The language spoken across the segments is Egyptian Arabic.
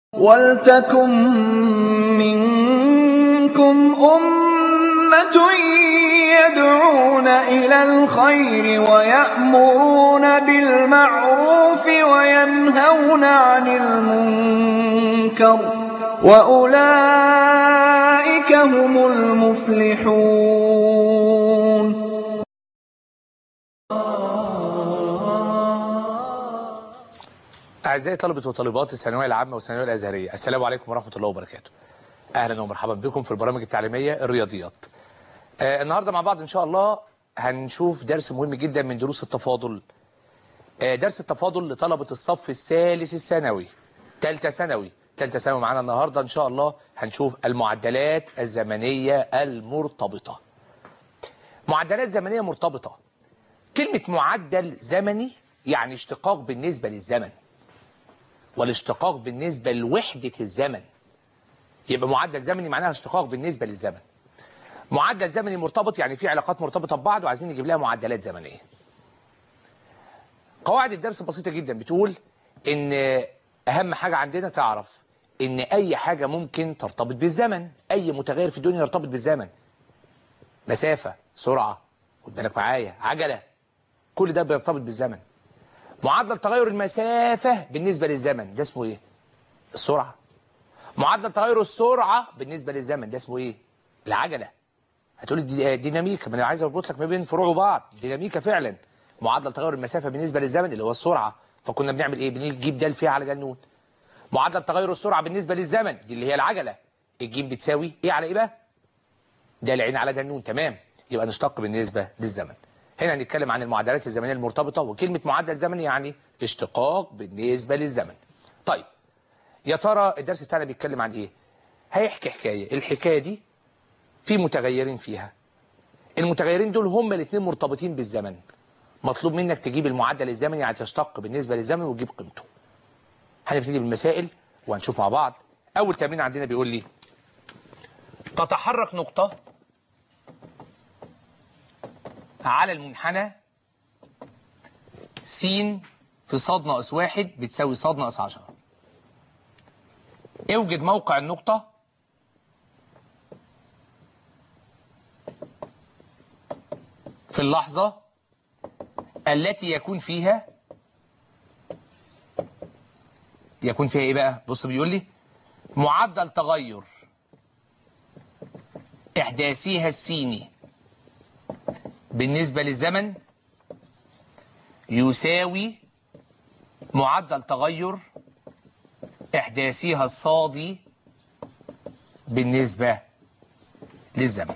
وَلْتَكُن مِّنكُمْ أُمَّةٌ يَدْعُونَ إِلَى الْخَيْرِ وَيَأْمُرُونَ بِالْمَعْرُوفِ وَيَنْهَوْنَ عَنِ الْمُنكَرِ ۚ وَأُولَٰئِكَ هُمُ الْمُفْلِحُونَ أعزائي طلبة وطالبات الثانوية العامة والثانوية الأزهرية السلام عليكم ورحمة الله وبركاته أهلا ومرحبا بكم في البرامج التعليمية الرياضيات آه النهاردة مع بعض إن شاء الله هنشوف درس مهم جدا من دروس التفاضل آه درس التفاضل لطلبة الصف الثالث الثانوي ثالثة ثانوي ثالثة ثانوي معانا النهاردة إن شاء الله هنشوف المعدلات الزمنية المرتبطة معدلات زمنية مرتبطة كلمة معدل زمني يعني اشتقاق بالنسبة للزمن والاشتقاق بالنسبة لوحدة الزمن يبقى معدل زمني معناها اشتقاق بالنسبة للزمن معدل زمني مرتبط يعني في علاقات مرتبطة ببعض وعايزين نجيب لها معدلات زمنية قواعد الدرس بسيطة جدا بتقول ان اهم حاجة عندنا تعرف ان اي حاجة ممكن ترتبط بالزمن اي متغير في الدنيا يرتبط بالزمن مسافة سرعة خد بالك معايا عجلة كل ده بيرتبط بالزمن معدل تغير المسافة بالنسبة للزمن ده اسمه ايه السرعة معدل تغير السرعة بالنسبة للزمن ده اسمه ايه العجلة هتقولي دي ديناميكا ما انا عايز اربط لك ما بين فروع بعض ديناميكا فعلا معدل تغير المسافة بالنسبة للزمن اللي هو السرعة فكنا بنعمل ايه بنجيب ده فيها على ده النون معدل تغير السرعة بالنسبة للزمن دي اللي هي العجلة الجيم بتساوي ايه على ايه بقى ده العين على ده النون تمام يبقى نشتق بالنسبة للزمن هنا هنتكلم عن المعادلات الزمنية المرتبطة وكلمة معدل زمني يعني اشتقاق بالنسبة للزمن طيب يا ترى الدرس بتاعنا بيتكلم عن ايه هيحكي حكاية الحكاية دي في متغيرين فيها المتغيرين دول هم الاثنين مرتبطين بالزمن مطلوب منك تجيب المعدل الزمني يعني تشتق بالنسبة للزمن وتجيب قيمته هنبتدي بالمسائل وهنشوف مع بعض اول تمرين عندنا بيقول لي تتحرك نقطة على المنحنى س في صاد ناقص واحد بتساوي صاد ناقص عشرة اوجد موقع النقطة في اللحظة التي يكون فيها يكون فيها ايه بقى بص بيقول لي معدل تغير احداثيها السيني بالنسبة للزمن يساوي معدل تغير إحداثها الصادي بالنسبة للزمن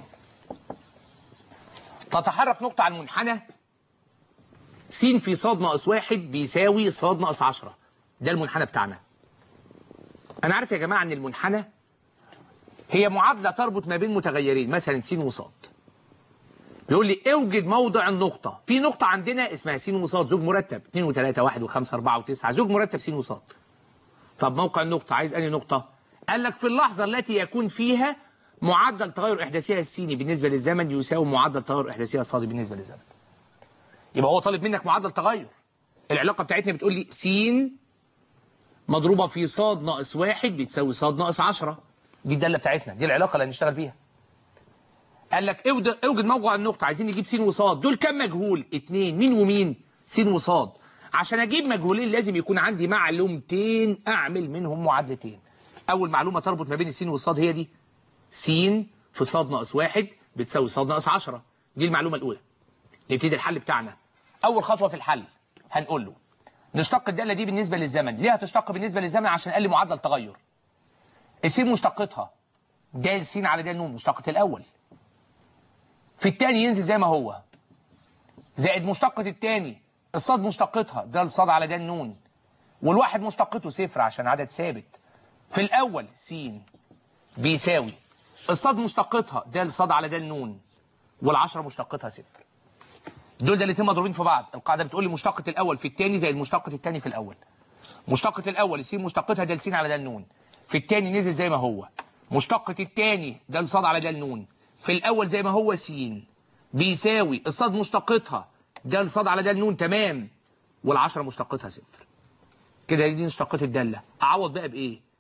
تتحرك نقطة على المنحنى س في صاد ناقص واحد بيساوي صاد ناقص عشرة ده المنحنى بتاعنا أنا عارف يا جماعة أن المنحنى هي معادلة تربط ما بين متغيرين مثلا س وصاد بيقول لي اوجد موضع النقطة في نقطة عندنا اسمها س وصاد زوج مرتب 2 و3 1 و5 4 و9 زوج مرتب س وصاد طب موقع النقطة عايز أنهي نقطة قال لك في اللحظة التي يكون فيها معدل تغير إحداثها السيني بالنسبة للزمن يساوي معدل تغير إحداثها الصادي بالنسبة للزمن يبقى هو طالب منك معدل تغير العلاقة بتاعتنا بتقول لي س مضروبة في صاد ناقص واحد بتساوي صاد ناقص 10 دي الدالة بتاعتنا دي العلاقة اللي هنشتغل بيها قال لك اوجد موقع النقطة عايزين نجيب س وصاد دول كام مجهول اتنين مين ومين س وصاد عشان اجيب مجهولين لازم يكون عندي معلومتين اعمل منهم معادلتين اول معلومة تربط ما بين الس والصاد هي دي س في صاد ناقص واحد بتساوي صاد ناقص 10 دي المعلومة الاولى نبتدي الحل بتاعنا اول خطوة في الحل هنقول له نشتق الدالة دي بالنسبة للزمن ليه هتشتق بالنسبة للزمن عشان قال لي معدل تغير الس مشتقتها د س على د ن مشتقة الاول في التاني ينزل زي ما هو زائد مشتقة التاني الصاد مشتقتها ده الصاد على ده النون والواحد مشتقته صفر عشان عدد ثابت في الأول س بيساوي الصاد مشتقتها ده الصاد على ده النون والعشرة مشتقتها صفر دول ده الاتنين مضروبين في بعض القاعدة بتقول لي مشتقة الأول في التاني زائد مشتقة التاني في الأول مشتقة الأول س مشتقتها ده س على ده النون في التاني نزل زي ما هو مشتقة التاني ده الصاد على ده النون في الأول زي ما هو س بيساوي الصاد مشتقتها ده الصاد على ده النون تمام والعشرة مشتقتها صفر كده دي مشتقات الدالة أعوض بقى بإيه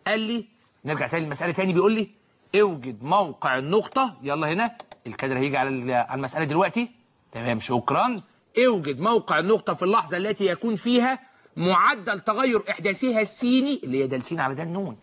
قال لي نرجع تاني المساله تاني بيقول لي اوجد موقع النقطه يلا هنا الكادر هيجي على ال- على المساله دلوقتي تمام شكرا اوجد موقع النقطه في اللحظه التي يكون فيها معدل تغير احداثها السيني اللي هي د س على د نون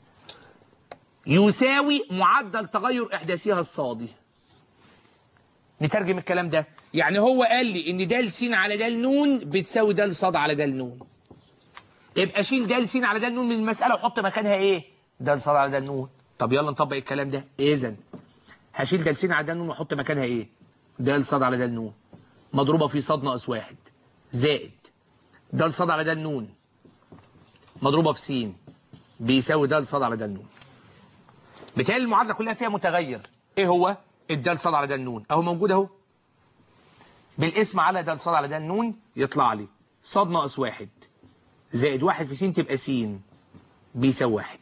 يساوي معدل تغير احداثها الصادي نترجم الكلام ده يعني هو قال لي ان د س على د نون بتساوي د ص على د نون يبقى شيل د س على د نون من المساله وحط مكانها ايه د ص على د نون طب يلا نطبق الكلام ده اذا هشيل د س على د نون واحط مكانها ايه د ص على د نون مضروبه في ص ناقص واحد زائد د ص على د نون مضروبه في س بيساوي د ص على د نون بالتالي المعادله كلها فيها متغير ايه هو الدال صاد على د النون اهو موجود اهو بالاسم على د ص على د النون يطلع لي ص ناقص واحد زائد واحد في س تبقى س بيساوي واحد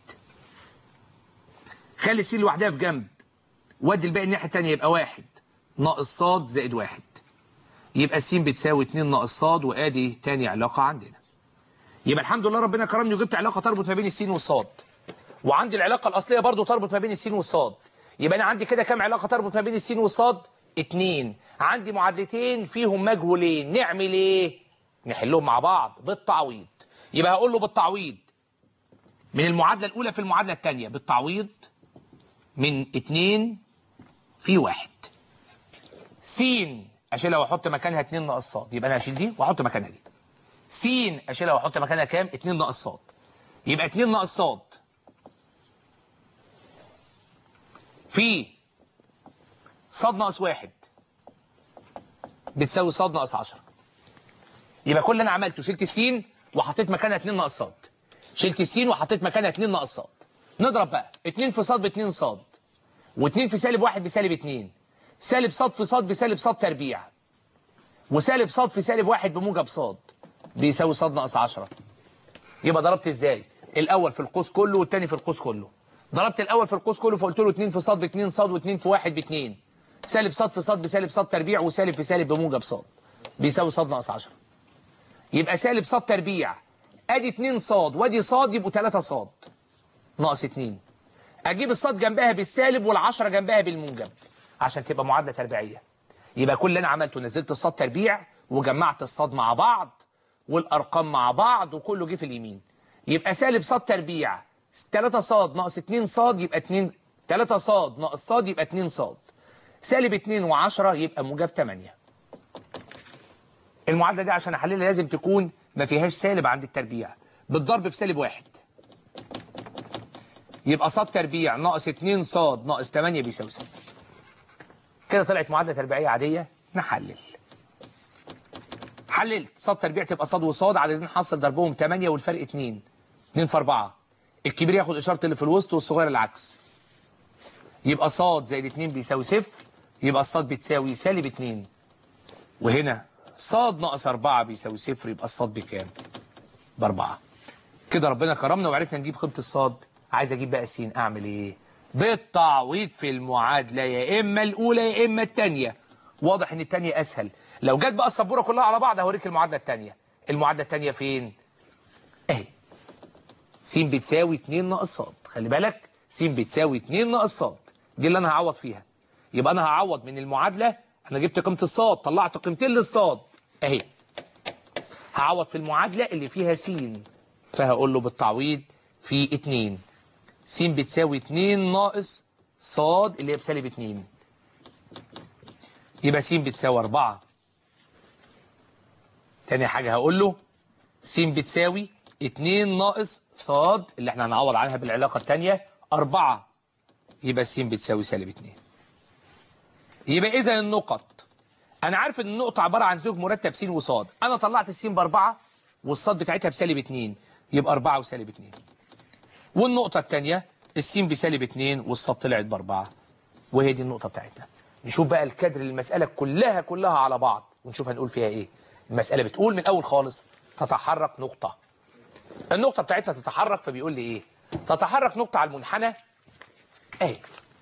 خلي الس لوحدها في جنب ودي الباقي الناحيه الثانيه يبقى واحد ناقص ص زائد واحد يبقى الس بتساوي 2 ناقص ص وادي تاني علاقه عندنا يبقى الحمد لله ربنا كرمني وجبت علاقه تربط ما بين السين والصاد وعندي العلاقه الاصليه برضو تربط ما بين السين والصاد يبقى انا عندي كده كام علاقه تربط ما بين السين والصاد اتنين عندي معادلتين فيهم مجهولين نعمل ايه نحلهم مع بعض بالتعويض يبقى هقول له بالتعويض من المعادله الاولى في المعادله الثانيه بالتعويض من اتنين في واحد س اشيلها واحط مكانها 2 ناقص صاد يبقى انا هشيل دي واحط مكانها دي س اشيلها واحط مكانها كام 2 ناقص صاد يبقى 2 ناقص صاد في صاد ناقص واحد بتساوي صاد ناقص 10 يبقى كل اللي انا عملته شلت السين وحطيت مكانها 2 ناقص صاد شلت السين وحطيت مكانها 2 ناقص صاد نضرب بقى 2 في صاد ب 2 صاد و2 في سالب 1 بسالب 2 سالب صاد في صاد بسالب صاد تربيع وسالب صاد في سالب 1 بموجب صاد بيساوي صاد ناقص 10 يبقى ضربت ازاي الاول في القوس كله والثاني في القوس كله ضربت الاول في القوس كله فقلت له 2 في صاد ب 2 صاد و2 في 1 ب 2 سالب صاد في صاد بسالب صاد تربيع وسالب في سالب بموجب صاد بيساوي صاد ناقص 10 يبقى سالب صاد تربيع ادي 2 صاد وادي صاد يبقوا 3 صاد ناقص 2 اجيب الصاد جنبها بالسالب والعشرة جنبها بالموجب عشان تبقى معادله تربيعيه يبقى كل اللي انا عملته نزلت الصاد تربيع وجمعت الصاد مع بعض والارقام مع بعض وكله جه في اليمين يبقى سالب صاد تربيع 3 صاد ناقص 2 صاد يبقى 2 3 صاد ناقص صاد يبقى 2 صاد سالب 2 و10 يبقى موجب 8 المعادله دي عشان احللها لازم تكون ما فيهاش سالب عند التربيع بالضرب في سالب واحد يبقى صاد تربيع ناقص 2 صاد ناقص 8 بيساوي صفر كده طلعت معادله تربيعيه عاديه نحلل حللت صاد تربيع تبقى صاد وصاد عددين حاصل ضربهم 8 والفرق 2 2 في 4 الكبير ياخد اشاره اللي في الوسط والصغير العكس يبقى صاد زائد 2 بيساوي صفر يبقى الصاد بتساوي سالب 2 وهنا صاد ناقص 4 بيساوي صفر يبقى الصاد بكام؟ بأربعة كده ربنا كرمنا وعرفنا نجيب قيمة الصاد عايز اجيب بقى السين اعمل ايه؟ بالتعويض في المعادلة يا اما الاولى يا اما الثانية واضح ان الثانية اسهل لو جت بقى السبورة كلها على بعض هوريك المعادلة الثانية المعادلة الثانية فين؟ اهي س بتساوي 2 ناقص صاد خلي بالك س بتساوي 2 ناقص صاد دي اللي انا هعوض فيها يبقى انا هعوض من المعادلة انا جبت قيمة الصاد طلعت قيمتين للصاد اهي هعوض في المعادلة اللي فيها س فهقول له بالتعويض في 2 س بتساوي 2 ناقص صاد اللي هي بسالب 2 يبقى س بتساوي 4 تاني حاجة هقول له س بتساوي 2 ناقص صاد اللي احنا هنعوض عنها بالعلاقة التانية 4 يبقى س بتساوي سالب 2 يبقى إذا النقط أنا عارف إن النقطة عبارة عن زوج مرتب س وصاد أنا طلعت السين بأربعة والصاد بتاعتها بسالب 2 يبقى 4 وسالب 2 والنقطة الثانية السين بسالب 2 والصاد طلعت بأربعة وهي دي النقطة بتاعتنا نشوف بقى الكادر المسألة كلها كلها على بعض ونشوف هنقول فيها إيه المسألة بتقول من أول خالص تتحرك نقطة النقطة بتاعتنا تتحرك فبيقول لي إيه تتحرك نقطة على المنحنى أهي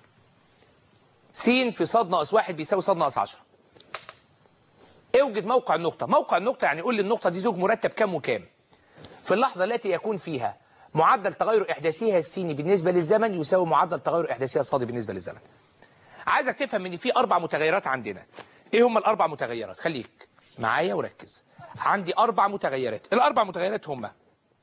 س في صاد ناقص واحد بيساوي صاد ناقص 10 اوجد موقع النقطة موقع النقطة يعني قول لي النقطة دي زوج مرتب كام وكام في اللحظة التي يكون فيها معدل تغير احداثها السيني بالنسبه للزمن يساوي معدل تغير احداثها الصادي بالنسبه للزمن عايزك تفهم ان في اربع متغيرات عندنا ايه هم الاربع متغيرات خليك معايا وركز عندي اربع متغيرات الاربع متغيرات هم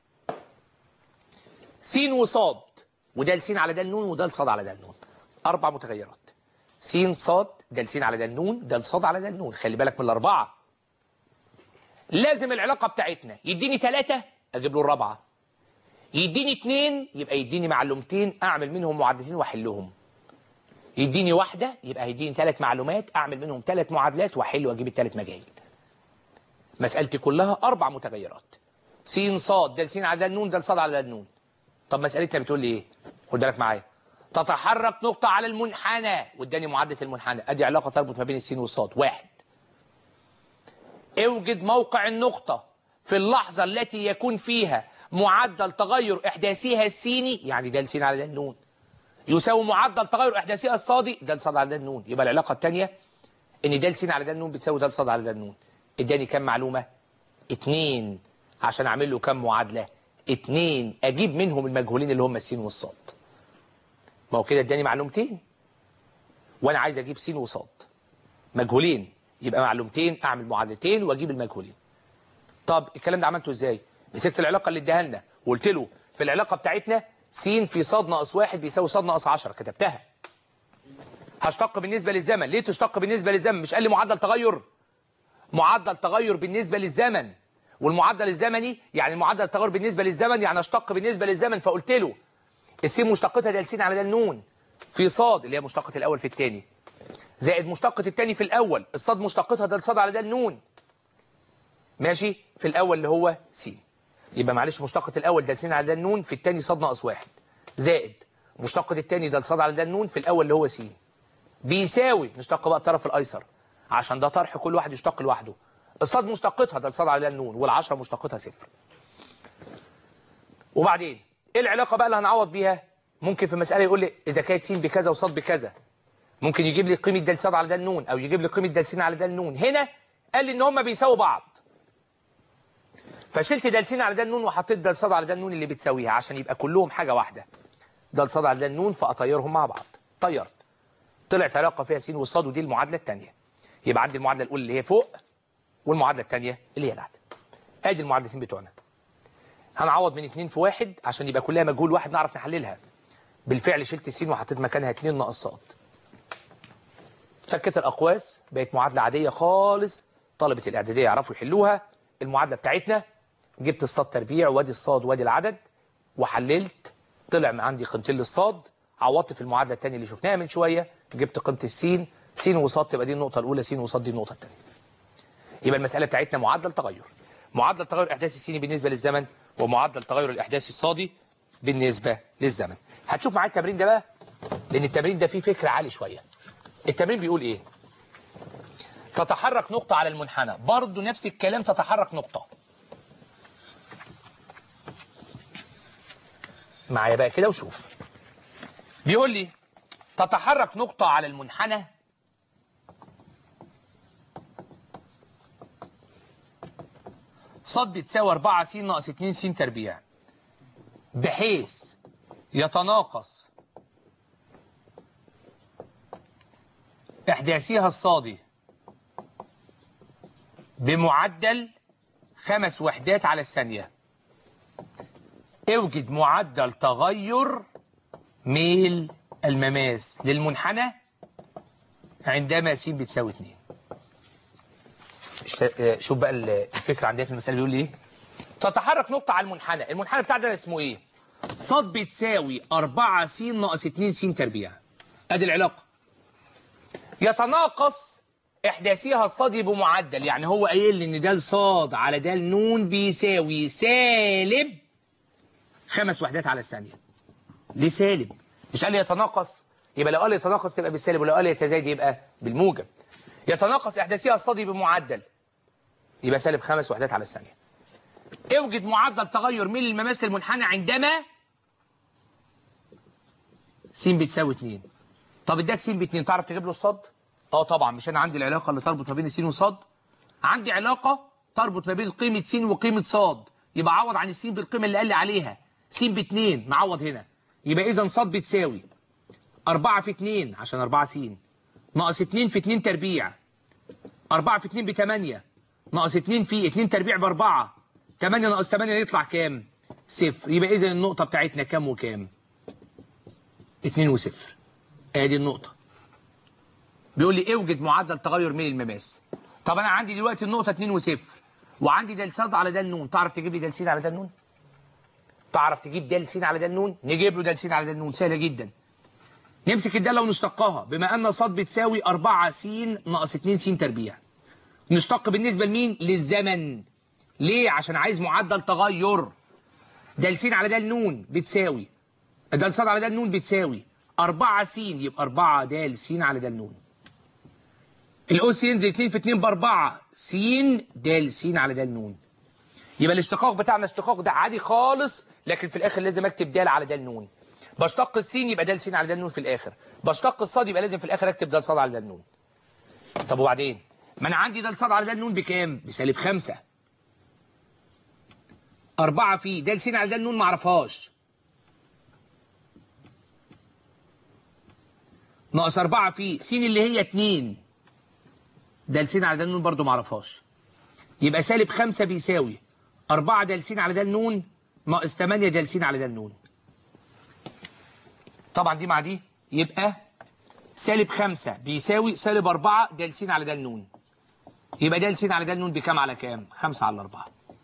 س وصاد وده س على ده النون وده الصاد على ده النون اربع متغيرات س صاد ده س على ده النون ده الصاد على ده النون خلي بالك من الاربعه لازم العلاقه بتاعتنا يديني ثلاثة اجيب له الرابعه يديني اثنين يبقى يديني معلومتين اعمل منهم معادلتين واحلهم يديني واحدة يبقى هيديني ثلاث معلومات أعمل منهم ثلاث معادلات وأحل وأجيب الثلاث مجاهيل مسألتي كلها أربع متغيرات س صاد ده س على ده النون ده صاد على ده النون طب مسألتنا بتقول لي إيه؟ خد بالك معايا تتحرك نقطة على المنحنى واداني معادلة المنحنى أدي علاقة تربط ما بين السين والصاد واحد اوجد موقع النقطة في اللحظة التي يكون فيها معدل تغير إحداثها السيني يعني ده السين على ده النون يساوي معدل تغير احداثها الصادي ده صاد على ده النون يبقى العلاقه الثانيه ان ده س على ده النون بتساوي ده صاد على ده النون اداني كام معلومه اتنين عشان اعمل له كام معادله اتنين اجيب منهم المجهولين اللي هم السين والصاد ما هو كده اداني معلومتين وانا عايز اجيب س وصاد مجهولين يبقى معلومتين اعمل معادلتين واجيب المجهولين طب الكلام ده عملته ازاي مسكت العلاقه اللي اداها لنا وقلت له في العلاقه بتاعتنا س في صاد ناقص واحد بيساوي صاد ناقص 10 كتبتها هشتق بالنسبة للزمن ليه تشتق بالنسبة للزمن مش قال لي معدل تغير معدل تغير بالنسبة للزمن والمعدل الزمني يعني معدل التغير بالنسبة للزمن يعني اشتق بالنسبة للزمن فقلت له السين مشتقتها ده السين على ده النون في صاد اللي هي مشتقة الأول في الثاني زائد مشتقة الثاني في الأول الصاد مشتقتها ده الصاد على ده النون ماشي في الأول اللي هو س يبقى معلش مشتقة الأول ده س على ده النون في الثاني صاد ناقص واحد زائد مشتقة الثاني ده صاد على ده النون في الأول اللي هو س بيساوي نشتق بقى الطرف الأيسر عشان ده طرح كل واحد يشتق لوحده الصاد مشتقتها ده الصاد على ده النون والعشرة مشتقتها صفر وبعدين ايه العلاقة بقى اللي هنعوض بيها ممكن في مسألة يقول لي إذا كانت س بكذا وصاد بكذا ممكن يجيب لي قيمة د صاد على ده النون أو يجيب لي قيمة د س على ده النون هنا قال لي إن هما بيساووا بعض فشلت د س على ده النون وحطيت د صاد على ده النون اللي بتساويها عشان يبقى كلهم حاجة واحدة د صاد على ده النون فأطيرهم مع بعض طيرت طلعت علاقة فيها س والصاد ودي المعادلة الثانية يبقى عندي المعادلة الأولى اللي هي فوق والمعادلة الثانية اللي هي تحت ادي المعادلتين بتوعنا هنعوض من اتنين في واحد عشان يبقى كلها مجهول واحد نعرف نحللها بالفعل شلت س وحطيت مكانها اتنين ناقص صاد فكت الأقواس بقت معادلة عادية خالص طلبة الإعدادية يعرفوا يحلوها المعادلة بتاعتنا جبت الصاد تربيع وادي الصاد وادي العدد وحللت طلع من عندي قيمتين للصاد عوضت في المعادلة الثانية اللي شفناها من شوية جبت قيمة السين سين وصاد تبقى دي النقطة الأولى سين وصاد دي النقطة الثانية يبقى المسألة بتاعتنا معدل تغير معدل تغير الإحداث السيني بالنسبة للزمن ومعدل تغير الإحداث الصادي بالنسبة للزمن هتشوف معايا التمرين ده بقى لأن التمرين ده فيه فكر عالي شوية التمرين بيقول إيه تتحرك نقطة على المنحنى برضو نفس الكلام تتحرك نقطة معايا بقى كده وشوف بيقول لي تتحرك نقطة على المنحنى صاد بتساوي 4 س ناقص 2 س تربيع بحيث يتناقص إحداثها الصادي بمعدل خمس وحدات على الثانية اوجد معدل تغير ميل المماس للمنحنى عندما س بتساوي 2 اشت- شوف بقى الفكرة عندنا في المسألة بيقول لي ايه تتحرك نقطة على المنحنى المنحنى بتاع ده اسمه ايه صاد بتساوي 4 س ناقص 2 س تربيع ادي العلاقة يتناقص احداثها الصادي بمعدل يعني هو قايل لي ان ده صاد على ده نون بيساوي سالب خمس وحدات على الثانية ليه سالب مش قال لي يتناقص يبقى لو قال لي يتناقص تبقى بالسالب ولو قال لي يتزايد يبقى بالموجب يتناقص احداثها الصادي بمعدل يبقى سالب خمس وحدات على الثانية اوجد معدل تغير ميل المماس للمنحنى عندما س بتساوي 2 طب اداك س ب 2 تعرف تجيب له الصاد اه طبعا مش انا عندي العلاقه اللي تربط ما بين س وصاد عندي علاقه تربط ما بين قيمه س وقيمه صاد يبقى عوض عن الس بالقيمه اللي قال لي عليها س باتنين نعوض هنا يبقى اذا ص بتساوي 4 في 2 عشان 4 س ناقص 2 في 2 تربيع 4 في 2 ب 8 ناقص 2 في 2 تربيع ب 4 8 ناقص 8 يطلع كام؟ صفر يبقى اذا النقطة بتاعتنا كام وكام؟ 2 وصفر ادي النقطة بيقول لي اوجد معدل تغير ميل المماس طب انا عندي دلوقتي النقطة 2 وصفر وعندي د س على د نون تعرف تجيب لي د س على د نون؟ تعرف تجيب د س على د نون؟ نجيب له د س على د نون سهلة جدا نمسك الدالة ونشتقها بما أن ص بتساوي 4 س ناقص 2 س تربيع نشتق بالنسبة لمين؟ للزمن ليه؟ عشان عايز معدل تغير د س على د نون بتساوي د ص على د نون بتساوي 4 س يبقى 4 د س على د نون الأس ينزل 2 في 2 ب 4 س د س على د نون يبقى الاشتقاق بتاعنا اشتقاق ده عادي خالص لكن في الآخر لازم أكتب د على د نون بشتق السين يبقى د س على د نون في الآخر بشتق الصاد يبقى لازم في الآخر أكتب د ص على د نون طب وبعدين ما أنا عندي د ص على د نون بكام؟ بسالب 5 أربعة في د س على د نون ما اعرفهاش ناقص أربعة في س اللي هي اتنين د س على د نون برضو ما اعرفهاش يبقى سالب خمسة بيساوي أربعة د س على د نون ناقص تمانية د س على د نون طبعا دي مع دي يبقى سالب خمسة بيساوي سالب أربعة د س على د نون يبقى د س على د نون بكام على كام؟ خمسة على أربعة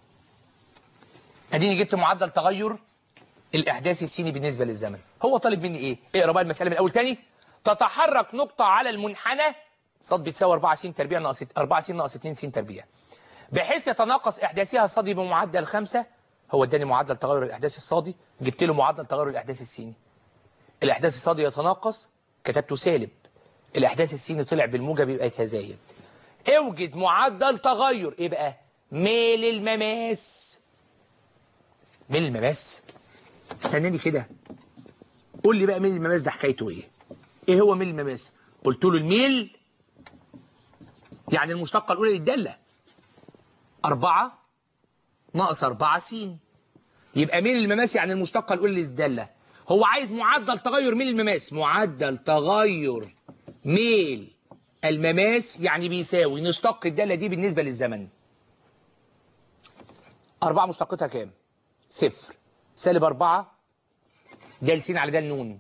اديني جبت معدل تغير الاحداث السيني بالنسبه للزمن هو طالب مني ايه اقرا بقى المساله من الاول تاني تتحرك نقطه على المنحنى ص بتساوي 4 س تربيع ناقص 4 س ناقص 2 س تربيع بحيث يتناقص احداثها الصادي بمعدل 5 هو اداني معدل تغير الاحداث الصادي جبت له معدل تغير الاحداث السيني الاحداث الصادي يتناقص كتبته سالب الاحداث السيني طلع بالموجب يبقى يتزايد اوجد معدل تغير ايه بقى ميل المماس ميل المماس استناني كده قول لي بقى ميل المماس ده حكايته ايه ايه هو ميل المماس قلت له الميل يعني المشتقة الأولى للدالة أربعة ناقص أربعة س يبقى ميل المماس يعني المشتقة الأولى للدالة هو عايز معدل تغير ميل المماس معدل تغير ميل المماس يعني بيساوي نشتق الدالة دي بالنسبة للزمن أربعة مشتقتها كام؟ صفر سالب أربعة د س على د نون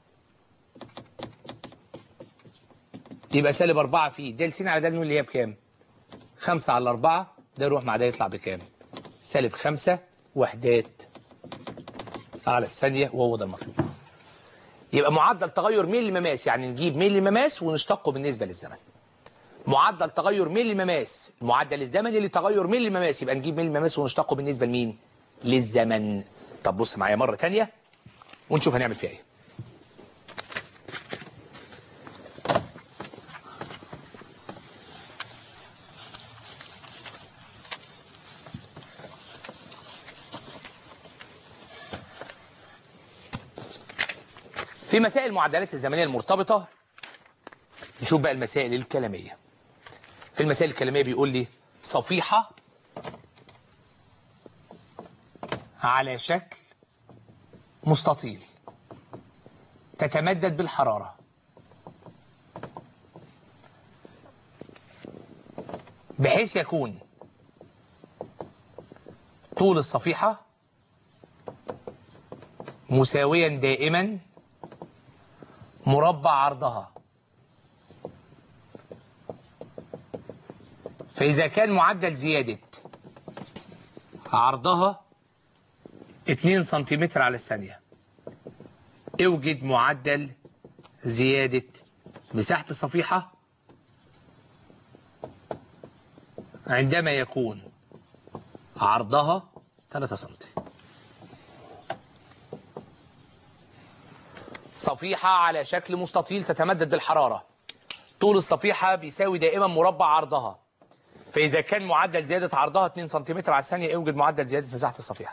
يبقى سالب أربعة في د س على د نون اللي هي بكام؟ خمسة على أربعة ده يروح مع ده يطلع بكام؟ سالب خمسة وحدات على الثانية وهو ده المطلوب يبقى معدل تغير ميل المماس يعني نجيب ميل المماس ونشتقه بالنسبة للزمن معدل تغير ميل المماس المعدل الزمني لتغير ميل المماس يبقى نجيب ميل المماس ونشتقه بالنسبة لمين؟ للزمن طب بص معايا مرة تانية ونشوف هنعمل فيها ايه في مسائل المعادلات الزمنية المرتبطة نشوف بقى المسائل الكلامية في المسائل الكلامية بيقول لي صفيحة على شكل مستطيل تتمدد بالحرارة بحيث يكون طول الصفيحة مساويا دائما مربع عرضها فإذا كان معدل زيادة عرضها 2 سنتيمتر على الثانية اوجد معدل زيادة مساحة الصفيحة عندما يكون عرضها 3 سنتي صفيحة على شكل مستطيل تتمدد بالحرارة طول الصفيحة بيساوي دائما مربع عرضها فإذا كان معدل زيادة عرضها 2 سنتيمتر على الثانية اوجد معدل زيادة مساحة الصفيحة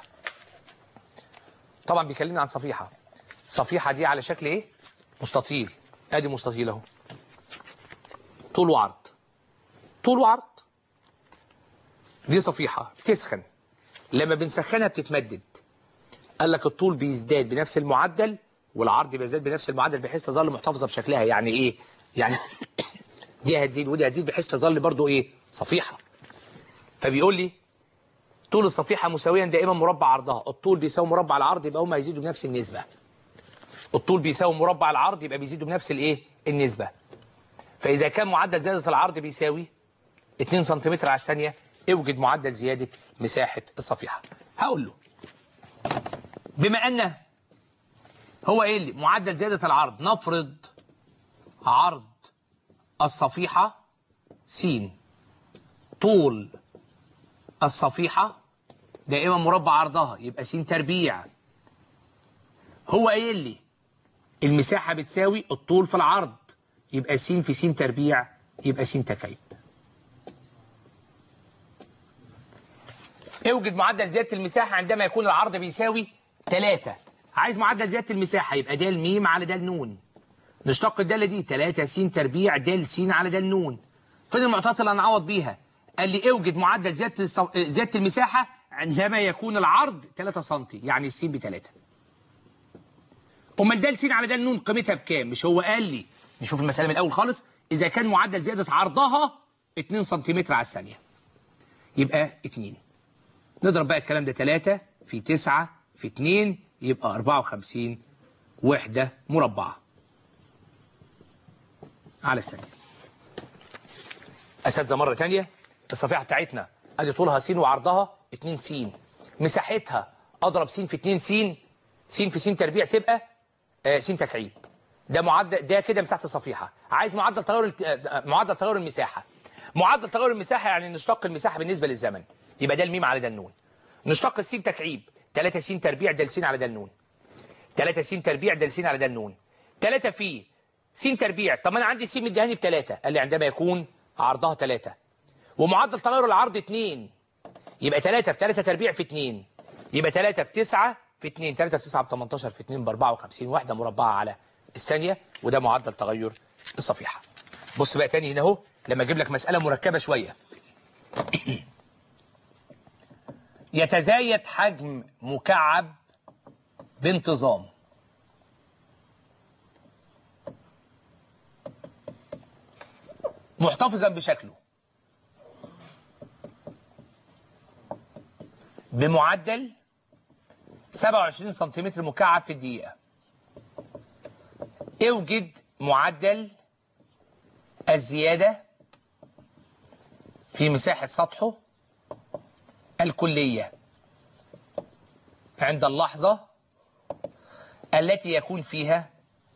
طبعا بيكلمنا عن صفيحة صفيحة دي على شكل ايه مستطيل ادي مستطيل اهو طول وعرض طول وعرض دي صفيحة بتسخن لما بنسخنها بتتمدد قال لك الطول بيزداد بنفس المعدل والعرض بيزداد بنفس المعدل بحيث تظل محتفظه بشكلها يعني ايه يعني دي هتزيد ودي هتزيد بحيث تظل برضو ايه صفيحه فبيقول لي طول الصفيحه مساويا دائما مربع عرضها الطول بيساوي مربع العرض يبقى هما هيزيدوا بنفس النسبه الطول بيساوي مربع العرض يبقى بيزيدوا بنفس الايه النسبه فاذا كان معدل زياده العرض بيساوي 2 سم على الثانيه اوجد معدل زياده مساحه الصفيحه هقول له بما ان هو ايه اللي معدل زياده العرض نفرض عرض الصفيحه س طول الصفيحه دائما مربع عرضها يبقى س تربيع هو قايل لي المساحه بتساوي الطول في العرض يبقى س في س تربيع يبقى س تكعيب اوجد معدل زياده المساحه عندما يكون العرض بيساوي 3 عايز معدل زياده المساحه يبقى د م على د ن نشتق الداله دي 3 س تربيع د س على د ن فين المعطيات اللي هنعوض بيها قال لي اوجد معدل زياده الص... زياده المساحه عندما يكون العرض 3 سم يعني الس ب 3 امال د س على د ن قيمتها بكام مش هو قال لي نشوف المساله من الاول خالص اذا كان معدل زياده عرضها 2 سم على الثانيه يبقى 2 نضرب بقى الكلام ده 3 في 9 في 2 يبقى 54 وحدة مربعة على الثانية أساتذة مرة تانية الصفيحة بتاعتنا أدي طولها س وعرضها 2 س مساحتها أضرب س في 2 س س في س تربيع تبقى آه س تكعيب ده معدل ده كده مساحة الصفيحة عايز معدل تغير الت- آه، معدل تغير المساحة معدل تغير المساحة يعني نشتق المساحة بالنسبة للزمن يبقى ده الميم على ده النون نشتق السين تكعيب 3 س تربيع د س على د النون 3 س تربيع د س على د النون 3 في س تربيع طب ما انا عندي س مديهاني بثلاثة قال لي عندما يكون عرضها 3 ومعدل تغير العرض 2 يبقى 3 في 3 تربيع في 2 يبقى 3 في 9 في 2 3 في 9 ب 18 في 2 ب 54 وحده مربعه على الثانيه وده معدل تغير الصفيحه بص بقى تاني هنا اهو لما اجيب لك مساله مركبه شويه يتزايد حجم مكعب بانتظام محتفظا بشكله بمعدل 27 سنتيمتر مكعب في الدقيقة اوجد معدل الزيادة في مساحة سطحه الكلية عند اللحظة التي يكون فيها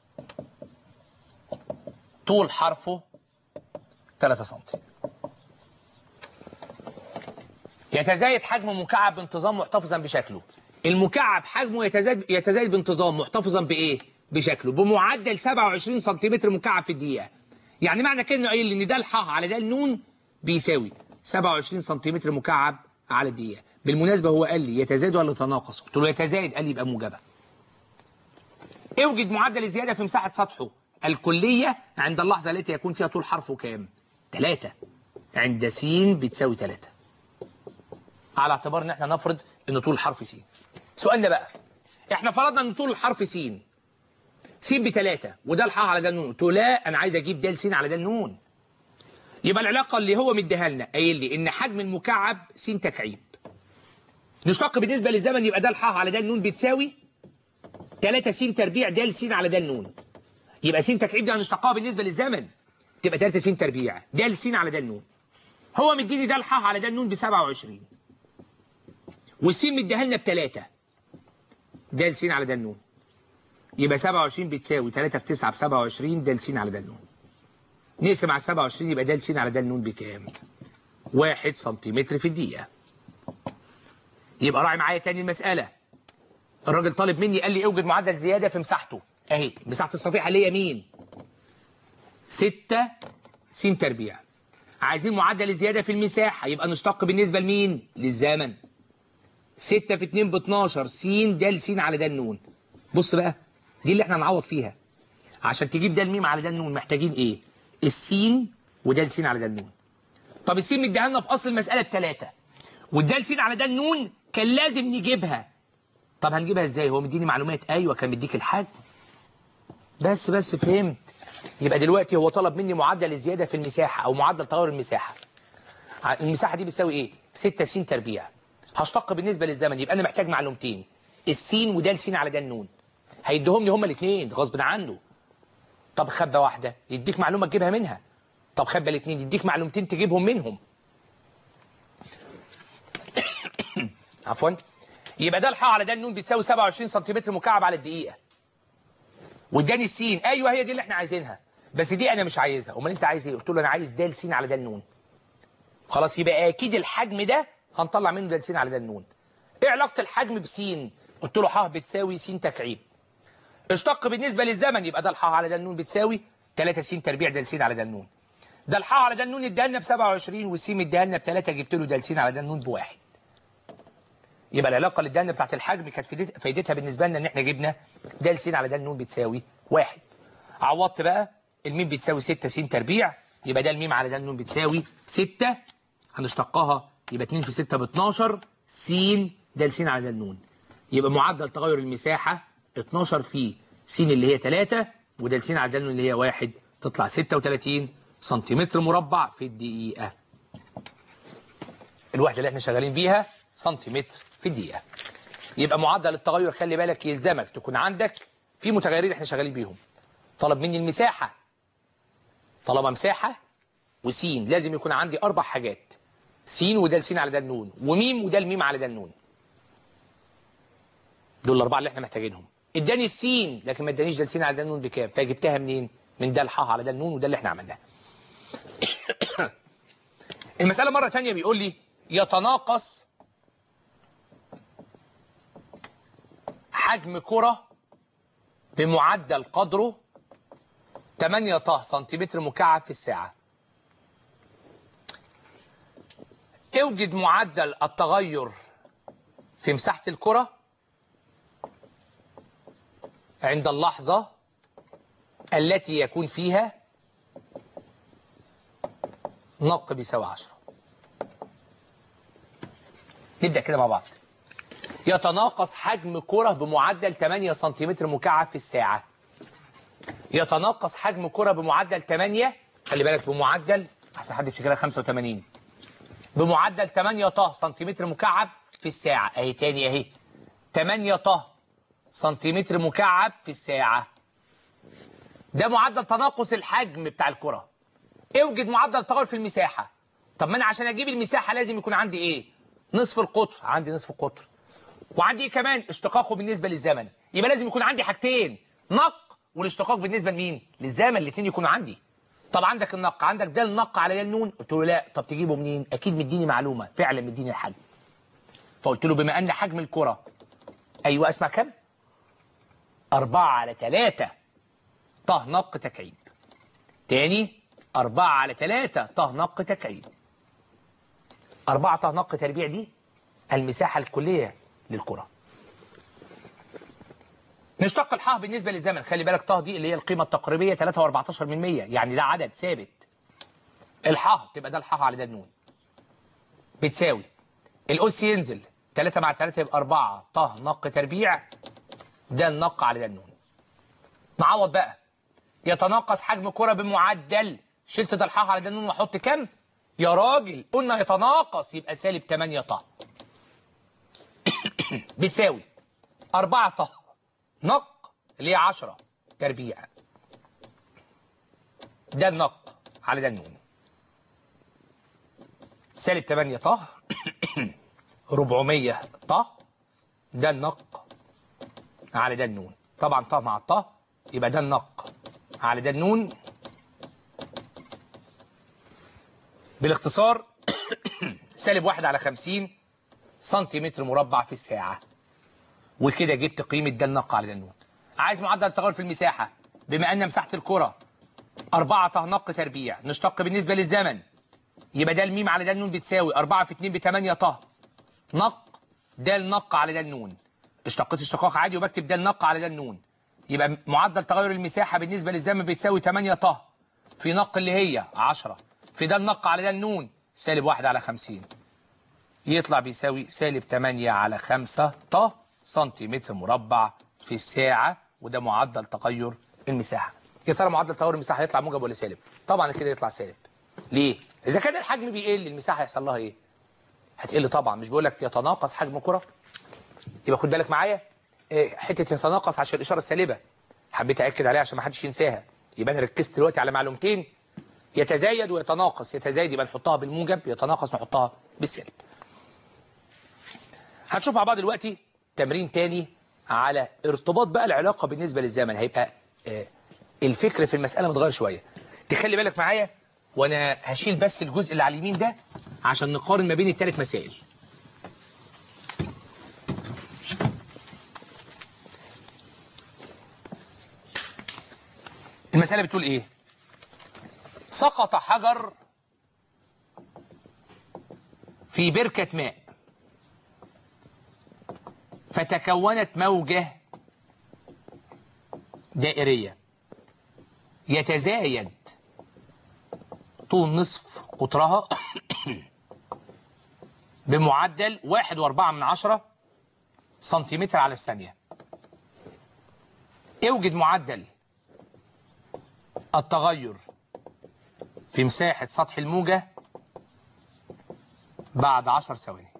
طول حرفه 3 سم يتزايد حجم مكعب بانتظام محتفظا بشكله المكعب حجمه يتزايد يتزايد بانتظام محتفظا بايه بشكله بمعدل 27 سنتيمتر مكعب في الدقيقه يعني معنى كده انه قايل لي ان ده الح على ده النون بيساوي 27 سنتيمتر مكعب على الدقيقه بالمناسبه هو قال لي يتزايد ولا يتناقص قلت له يتزايد قال لي يبقى موجبه اوجد معدل الزياده في مساحه سطحه الكليه عند اللحظه التي يكون فيها طول حرفه كام 3 عند س بتساوي 3 على اعتبار ان احنا نفرض ان طول الحرف س سؤالنا بقى احنا فرضنا ان طول الحرف س س بتلاتة وده الحاء على ده النون قلت له لا انا عايز اجيب ده س على ده النون يبقى العلاقه اللي هو مديها لنا قايل لي ان حجم المكعب س تكعيب نشتق بالنسبه للزمن يبقى ده الحاء على ده النون بتساوي 3 س تربيع د س على ده النون يبقى س تكعيب دي هنشتقها بالنسبه للزمن تبقى 3 س تربيع د س على ده النون هو مديني ده الحاء على ده النون ب 27 والسين مديها لنا بتلاتة د س على د النون يبقى 27 بتساوي 3 في 9 ب 27 د س على د النون نقسم على 27 يبقى د س على د النون بكام؟ 1 سنتيمتر في الدقيقة يبقى راعي معايا تاني المسألة الراجل طالب مني قال لي اوجد معدل زيادة في مساحته اهي مساحة الصفيحة اللي هي مين؟ 6 س تربيع عايزين معدل الزيادة في المساحة يبقى نشتق بالنسبة لمين؟ للزمن 6 في 2 ب 12 س د س على د النون بص بقى دي اللي احنا هنعوض فيها عشان تجيب د الميم على د النون محتاجين ايه السين وده س على د النون طب السين مديها لنا في اصل المساله بثلاثه والدال س على د النون كان لازم نجيبها طب هنجيبها ازاي هو مديني معلومات ايوه كان مديك الحجم بس بس فهمت يبقى دلوقتي هو طلب مني معدل الزياده في المساحه او معدل تغير المساحه ع- المساحه دي بتساوي ايه 6 س تربيع هشتق بالنسبه للزمن يبقى انا محتاج معلومتين السين وده السين على ده النون هيديهم لي هما الاثنين غصب عنه طب خبه واحده يديك معلومه تجيبها منها طب خبه الاثنين يديك معلومتين تجيبهم منهم عفوا يبقى ده الحاء على ده النون بتساوي 27 سنتيمتر مكعب على الدقيقه واداني السين ايوه هي دي اللي احنا عايزينها بس دي انا مش عايزها امال انت عايز ايه قلت له انا عايز د س على د النون خلاص يبقى اكيد الحجم ده هنطلع منه د س على د النون ايه علاقه الحجم بسين قلت له ح بتساوي س تكعيب اشتق بالنسبه للزمن يبقى ده الح على د النون بتساوي 3 س تربيع د س على د النون ده الح على د النون اداها لنا ب 27 والسين اداها لنا ب 3 جبت له د س على د النون بواحد يبقى العلاقه اللي ادانا بتاعت الحجم كانت فايدت- فايدتها بالنسبه لنا ان احنا جبنا د س على د النون بتساوي واحد عوضت بقى الميم بتساوي 6 س تربيع يبقى ده الميم على ده النون بتساوي 6 هنشتقها يبقى 2 في 6 ب 12 س ده س على ده النون يبقى معدل تغير المساحه 12 في س اللي هي 3 وده س على ده النون اللي هي 1 تطلع 36 سنتيمتر مربع في الدقيقه الوحده اللي احنا شغالين بيها سنتيمتر في الدقيقه يبقى معدل التغير خلي بالك يلزمك تكون عندك في متغيرين احنا شغالين بيهم طلب مني المساحة طالما مساحة وسين لازم يكون عندي أربع حاجات سين وده السين على ده النون وميم وده الميم على ده النون دول الأربعة اللي احنا محتاجينهم اداني السين لكن ما ادانيش ده السين على ده النون بكام فجبتها منين من ده الحاء على ده النون وده اللي احنا عملناه المسألة مرة تانية بيقول لي يتناقص حجم كرة بمعدل قدره 8 طه سنتيمتر مكعب في الساعة اوجد معدل التغير في مساحة الكرة عند اللحظة التي يكون فيها نق بيساوي 10 نبدأ كده مع بعض يتناقص حجم كرة بمعدل 8 سنتيمتر مكعب في الساعة يتناقص حجم كرة بمعدل 8 خلي بالك بمعدل احسن حد يفتكرها 85 بمعدل 8 طه سنتيمتر مكعب في الساعة اهي تاني اهي 8 طه سنتيمتر مكعب في الساعة ده معدل تناقص الحجم بتاع الكرة اوجد معدل التغير في المساحة طب ما انا عشان اجيب المساحة لازم يكون عندي ايه نصف القطر عندي نصف القطر وعندي ايه كمان اشتقاقه بالنسبة للزمن يبقى لازم يكون عندي حاجتين نق والاشتقاق بالنسبة لمين للزمن الاثنين يكونوا عندي طب عندك النق عندك ده النق على ده النون قلت له لا طب تجيبه منين اكيد مديني معلومة فعلا مديني الحجم فقلت له بما ان حجم الكرة ايوه اسمع كم أربعة على ثلاثة طه نق تكعيب تاني أربعة على ثلاثة طه نق تكعيب أربعة طه نق تربيع دي المساحة الكلية للكرة نشتق الحاء بالنسبة للزمن خلي بالك طه دي اللي هي القيمة التقريبية 3 و14 من 100 يعني ده عدد ثابت الحاء تبقى ده الحاء على ده النون بتساوي الأس ينزل 3 مع 3 يبقى 4 طه نق تربيع ده النق على ده النون نعوض بقى يتناقص حجم كرة بمعدل شلت ده الحاء على ده النون واحط كام يا راجل قلنا يتناقص يبقى سالب 8 طه بتساوي 4 طه نق اللي هي 10 تربيع ده النق على ده النون سالب 8 طه 400 طه ده النق على ده النون طبعا طه مع الطه يبقى ده النق على ده النون بالاختصار سالب واحد على خمسين سنتيمتر مربع في الساعة وكده جبت قيمة ده النق على ده النون عايز معدل التغير في المساحة بما أن مساحة الكرة أربعة طه نق تربيع نشتق بالنسبة للزمن يبقى ده الميم على ده النون بتساوي أربعة في اتنين بتمانية طه نق ده النق على ده النون اشتقيت اشتقاق عادي وبكتب ده النق على ده النون يبقى معدل تغير المساحة بالنسبة للزمن بتساوي 8 طه في نق اللي هي 10 في ده النق على ده النون سالب 1 على 50 يطلع بيساوي سالب 8 على 5 طه سنتيمتر مربع في الساعة وده معدل تغير المساحة يا ترى معدل تغير المساحة هيطلع موجب ولا سالب طبعا كده يطلع سالب ليه إذا كان الحجم بيقل المساحة هيحصل لها إيه هتقل طبعا مش بيقول لك يتناقص حجم كرة يبقى خد بالك معايا إيه، حتة يتناقص عشان الإشارة السالبة حبيت أأكد عليها عشان ما حدش ينساها يبقى أنا ركزت دلوقتي على معلومتين يتزايد ويتناقص يتزايد يبقى نحطها بالموجب يتناقص نحطها بالسالب هنشوف مع بعض دلوقتي تمرين تاني على ارتباط بقى العلاقة بالنسبة للزمن هيبقى آه، الفكر في المسألة متغير شوية تخلي بالك معايا وانا هشيل بس الجزء اللي على اليمين ده عشان نقارن ما بين الثلاث مسائل المسألة بتقول ايه سقط حجر في بركة ماء فتكونت موجة دائرية يتزايد طول نصف قطرها بمعدل واحد واربعة من عشرة سنتيمتر على الثانية اوجد معدل التغير في مساحة سطح الموجة بعد عشر ثواني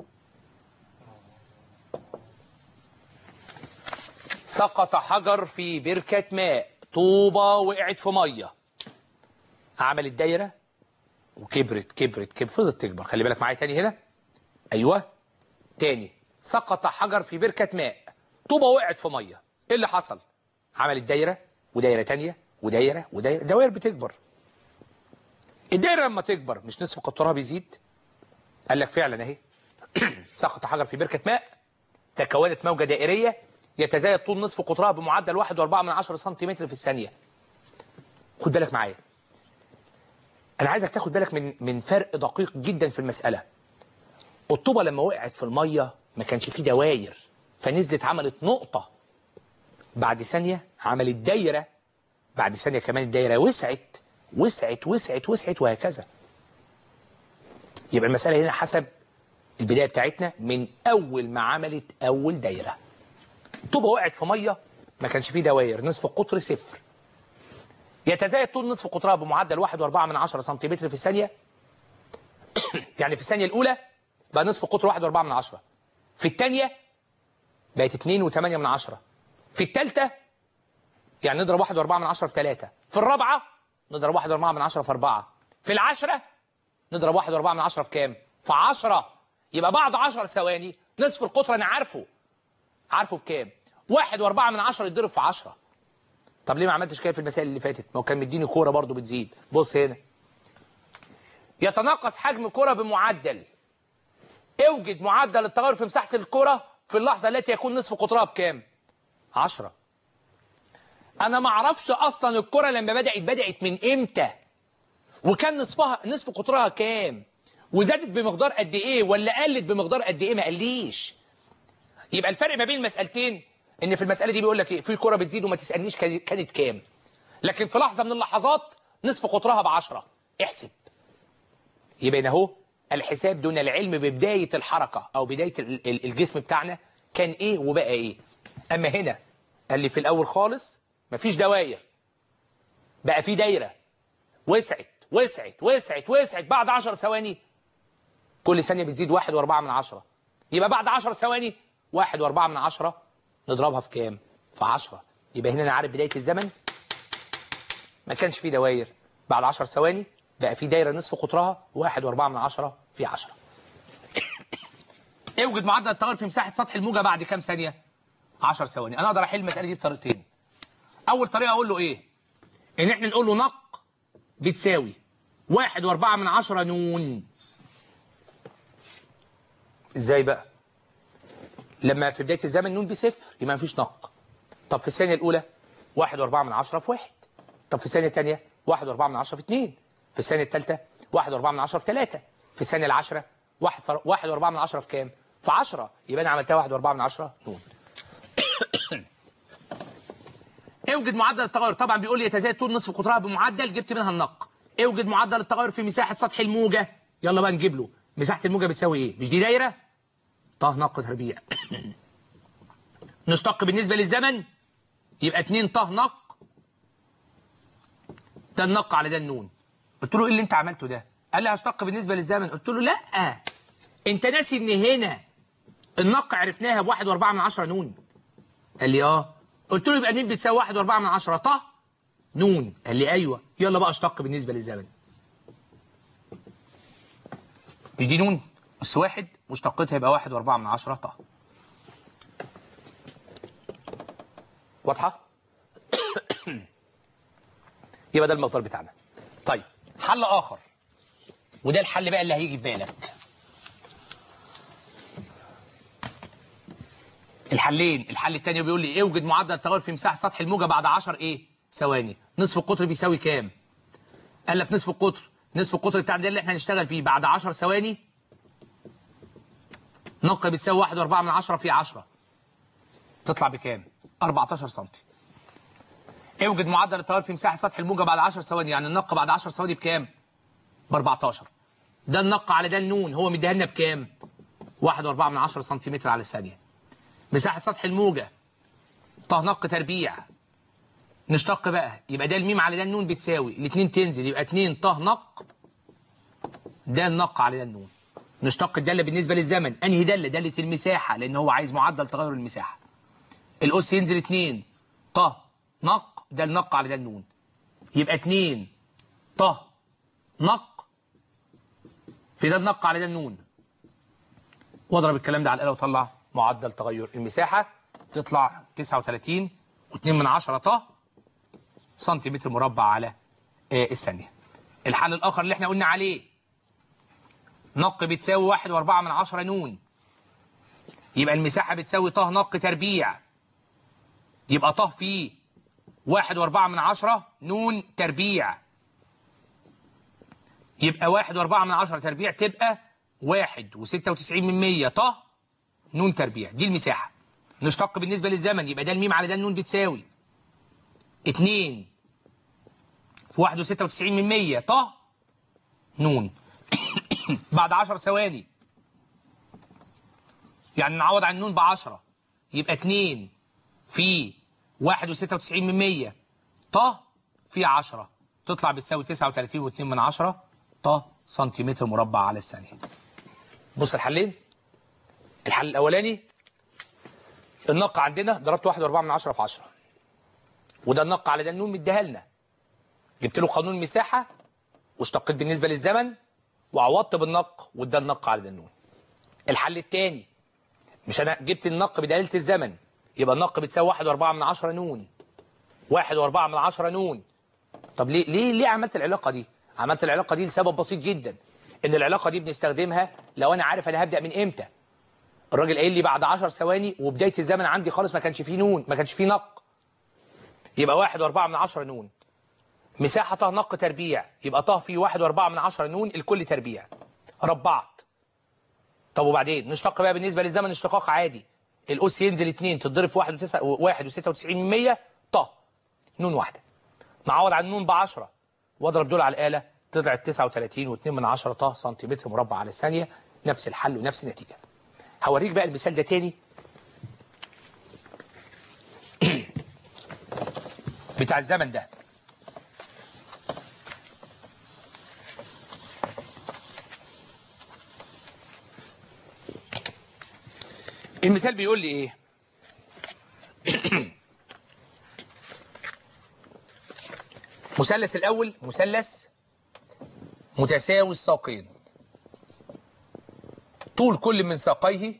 سقط حجر في بركة ماء طوبة وقعت في مية عملت دايرة وكبرت كبرت كبرت فضلت تكبر خلي بالك معايا تاني هنا ايوه تاني سقط حجر في بركة ماء طوبة وقعت في مية ايه اللي حصل عملت دايرة ودايرة تانية ودايرة ودايرة دوائر بتكبر الدايرة لما تكبر مش نصف قطرها بيزيد قال لك فعلا اهي سقط حجر في بركة ماء تكونت موجة دائرية يتزايد طول نصف قطرها بمعدل 1.4 من 10 سنتيمتر في الثانية خد بالك معايا انا عايزك تاخد بالك من من فرق دقيق جدا في المسألة الطوبة لما وقعت في المية ما كانش فيه دواير فنزلت عملت نقطة بعد ثانية عملت دايرة بعد ثانية كمان الدايرة وسعت وسعت وسعت وسعت وهكذا يبقى المسألة هنا حسب البداية بتاعتنا من أول ما عملت أول دايرة طوبة وقعت في مية ما كانش فيه دواير نصف القطر صفر يتزايد طول نصف قطرها بمعدل 1.4 من 10 سنتيمتر في الثانية يعني في الثانية الأولى بقى نصف قطر 1.4 من 10 في الثانية بقت 2.8 من 10 في الثالثة يعني نضرب 1.4 من 10 في 3 في الرابعة نضرب 1.4 من 10 في 4 في العشرة نضرب 1.4 من 10 في كام في 10 يبقى بعد 10 ثواني نصف القطر أنا عارفه عارفه بكام 1.4 من 10 يتضرب في 10 طب ليه ما عملتش كده في المسائل اللي فاتت ما هو كان مديني كوره برضو بتزيد بص هنا يتناقص حجم كرة بمعدل اوجد معدل التغير في مساحة الكرة في اللحظة التي يكون نصف قطرها بكام 10 انا ما اعرفش اصلا الكرة لما بدأت بدأت من امتى وكان نصفها نصف قطرها كام وزادت بمقدار قد ايه ولا قلت بمقدار قد ايه ما قاليش يبقى الفرق ما بين المسألتين ان في المسألة دي بيقول لك ايه في كرة بتزيد وما تسألنيش كان- كانت كام لكن في لحظة من اللحظات نصف قطرها بعشرة احسب يبقى هنا اهو الحساب دون العلم ببداية الحركة او بداية ال- ال- الجسم بتاعنا كان ايه وبقى ايه اما هنا قال لي في الاول خالص مفيش دواير بقى في دايرة وسعت وسعت وسعت وسعت بعد 10 ثواني كل ثانية بتزيد واحد واربعة من عشرة يبقى بعد 10 ثواني واحد واربعة من عشرة نضربها في كام في 10 يبقى هنا انا عارف بداية الزمن ما كانش فيه دواير بعد 10 ثواني بقى في دايرة نصف قطرها واحد واربعة من عشرة في 10 اوجد معدل التغير في مساحة سطح الموجة بعد كام ثانية 10 ثواني انا اقدر احل المسألة دي بطريقتين اول طريقة اقول له ايه ان احنا نقول له نق بتساوي واحد واربعة من عشرة نون ازاي بقى لما في بداية الزمن نون بصفر يبقى ما فيش نق طب في الثانية الأولى واحد واربعة من عشرة في واحد طب في الثانية الثانية واحد واربعة من عشرة في اثنين في الثانية الثالثة واحد واربعة من عشرة في ثلاثة في الثانية العشرة واحد فر... واحد واربعة من عشرة في كام في عشرة يبقى أنا عملتها واحد واربعة من عشرة نون اوجد معدل التغير طبعا بيقول لي يتزايد طول نصف قطرها بمعدل جبت منها النق اوجد معدل التغير في مساحة سطح الموجة يلا بقى نجيب له مساحة الموجة بتساوي ايه مش دي دايرة طه نق تربيع نشتق بالنسبة للزمن يبقى 2 ط نق ده النق على ده النون قلت له ايه اللي انت عملته ده قال لي هشتق بالنسبة للزمن قلت له لا انت ناسي ان هنا النق عرفناها بواحد واربعة من عشرة نون قال لي اه قلت له يبقى مين بتساوي واحد واربعة من عشرة ط نون قال لي ايوه يلا بقى اشتق بالنسبة للزمن مش دي نون بس واحد مشتقتها يبقى واحد واربعة من عشرة ط واضحة؟ يبقى ده المقدار بتاعنا طيب حل آخر وده الحل بقى اللي هيجي في بالك الحلين الحل الثاني بيقول لي اوجد معدل التغير في مساحة سطح الموجة بعد 10 ايه ثواني نصف القطر بيساوي كام قال لك نصف القطر نصف القطر بتاع ده اللي احنا هنشتغل فيه بعد 10 ثواني نقة بتساوي 1.4 من 10 في 10 تطلع بكام 14 سم اوجد معدل التغير في مساحة سطح الموجة بعد 10 ثواني يعني النقة بعد 10 ثواني بكام ب 14 ده النقة على ده النون هو مديها لنا بكام 1.4 من 10 سنتيمتر على الثانية مساحة سطح الموجة ط نق تربيع نشتق بقى يبقى ده الميم على ده النون بتساوي الاثنين تنزل يبقى 2 ط نق ده النق على ده النون نشتق الدالة بالنسبة للزمن انهي دالة دالة المساحة لان هو عايز معدل تغير المساحة الأس ينزل 2 ط نق ده النق على ده النون يبقى 2 ط نق في ده النق على ده النون واضرب الكلام ده على الآلة وطلع معدل تغير المساحة تطلع 39 و2 من 10 ط سنتيمتر مربع على آه، الثانية الحل الآخر اللي احنا قلنا عليه نق بتساوي 1 و4 من 10 نون يبقى المساحة بتساوي ط نق تربيع يبقى ط فيه 1 و4 من 10 نون تربيع يبقى 1 و4 من 10 تربيع تبقى 1 و96 من 100 ط نون تربيع دي المساحة نشتق بالنسبة للزمن يبقى ده الميم على ده النون بتساوي 2 في 1 و96 من 100 ط نون بعد 10 ثواني يعني نعوض عن النون ب 10 يبقى 2 في 1 و96 من 100 ط في 10 تطلع بتساوي 39 و2 من 10 ط سنتيمتر مربع على الثانية بص الحلين الحل الأولاني النق عندنا ضربت 1 و4 من 10 في 10 وده النق على ده النون مديها لنا جبت له قانون مساحة واشتقيت بالنسبة للزمن وعوضت بالنق وده النق على ده النون الحل الثاني مش انا جبت النق بدلالة الزمن يبقى النق بتساوي 1 و4 من 10 نون 1 و4 من 10 نون طب ليه ليه ليه عملت العلاقة دي عملت العلاقة دي لسبب بسيط جدا ان العلاقة دي بنستخدمها لو انا عارف انا هبدأ من امتى الراجل قايل لي بعد 10 ثواني وبداية الزمن عندي خالص ما كانش فيه نون ما كانش فيه نق يبقى 1 و4 من 10 نون مساحة ط نق تربيع يبقى ط في 1 و4 من 10 نون الكل تربيع ربعت طب وبعدين نشتق بقى بالنسبة للزمن اشتقاق عادي الأس ينزل 2 تتضرب في 1 و9 1 و96 من 100 ط نون واحدة نعوض عن النون ب 10 واضرب دول على الآلة طلعت 39 و2 من 10 ط سنتيمتر مربع على الثانية نفس الحل ونفس النتيجة هوريك بقى المثال ده تاني بتاع الزمن ده المثال بيقول لي ايه مثلث الاول مثلث متساوي الساقين طول كل من ساقيه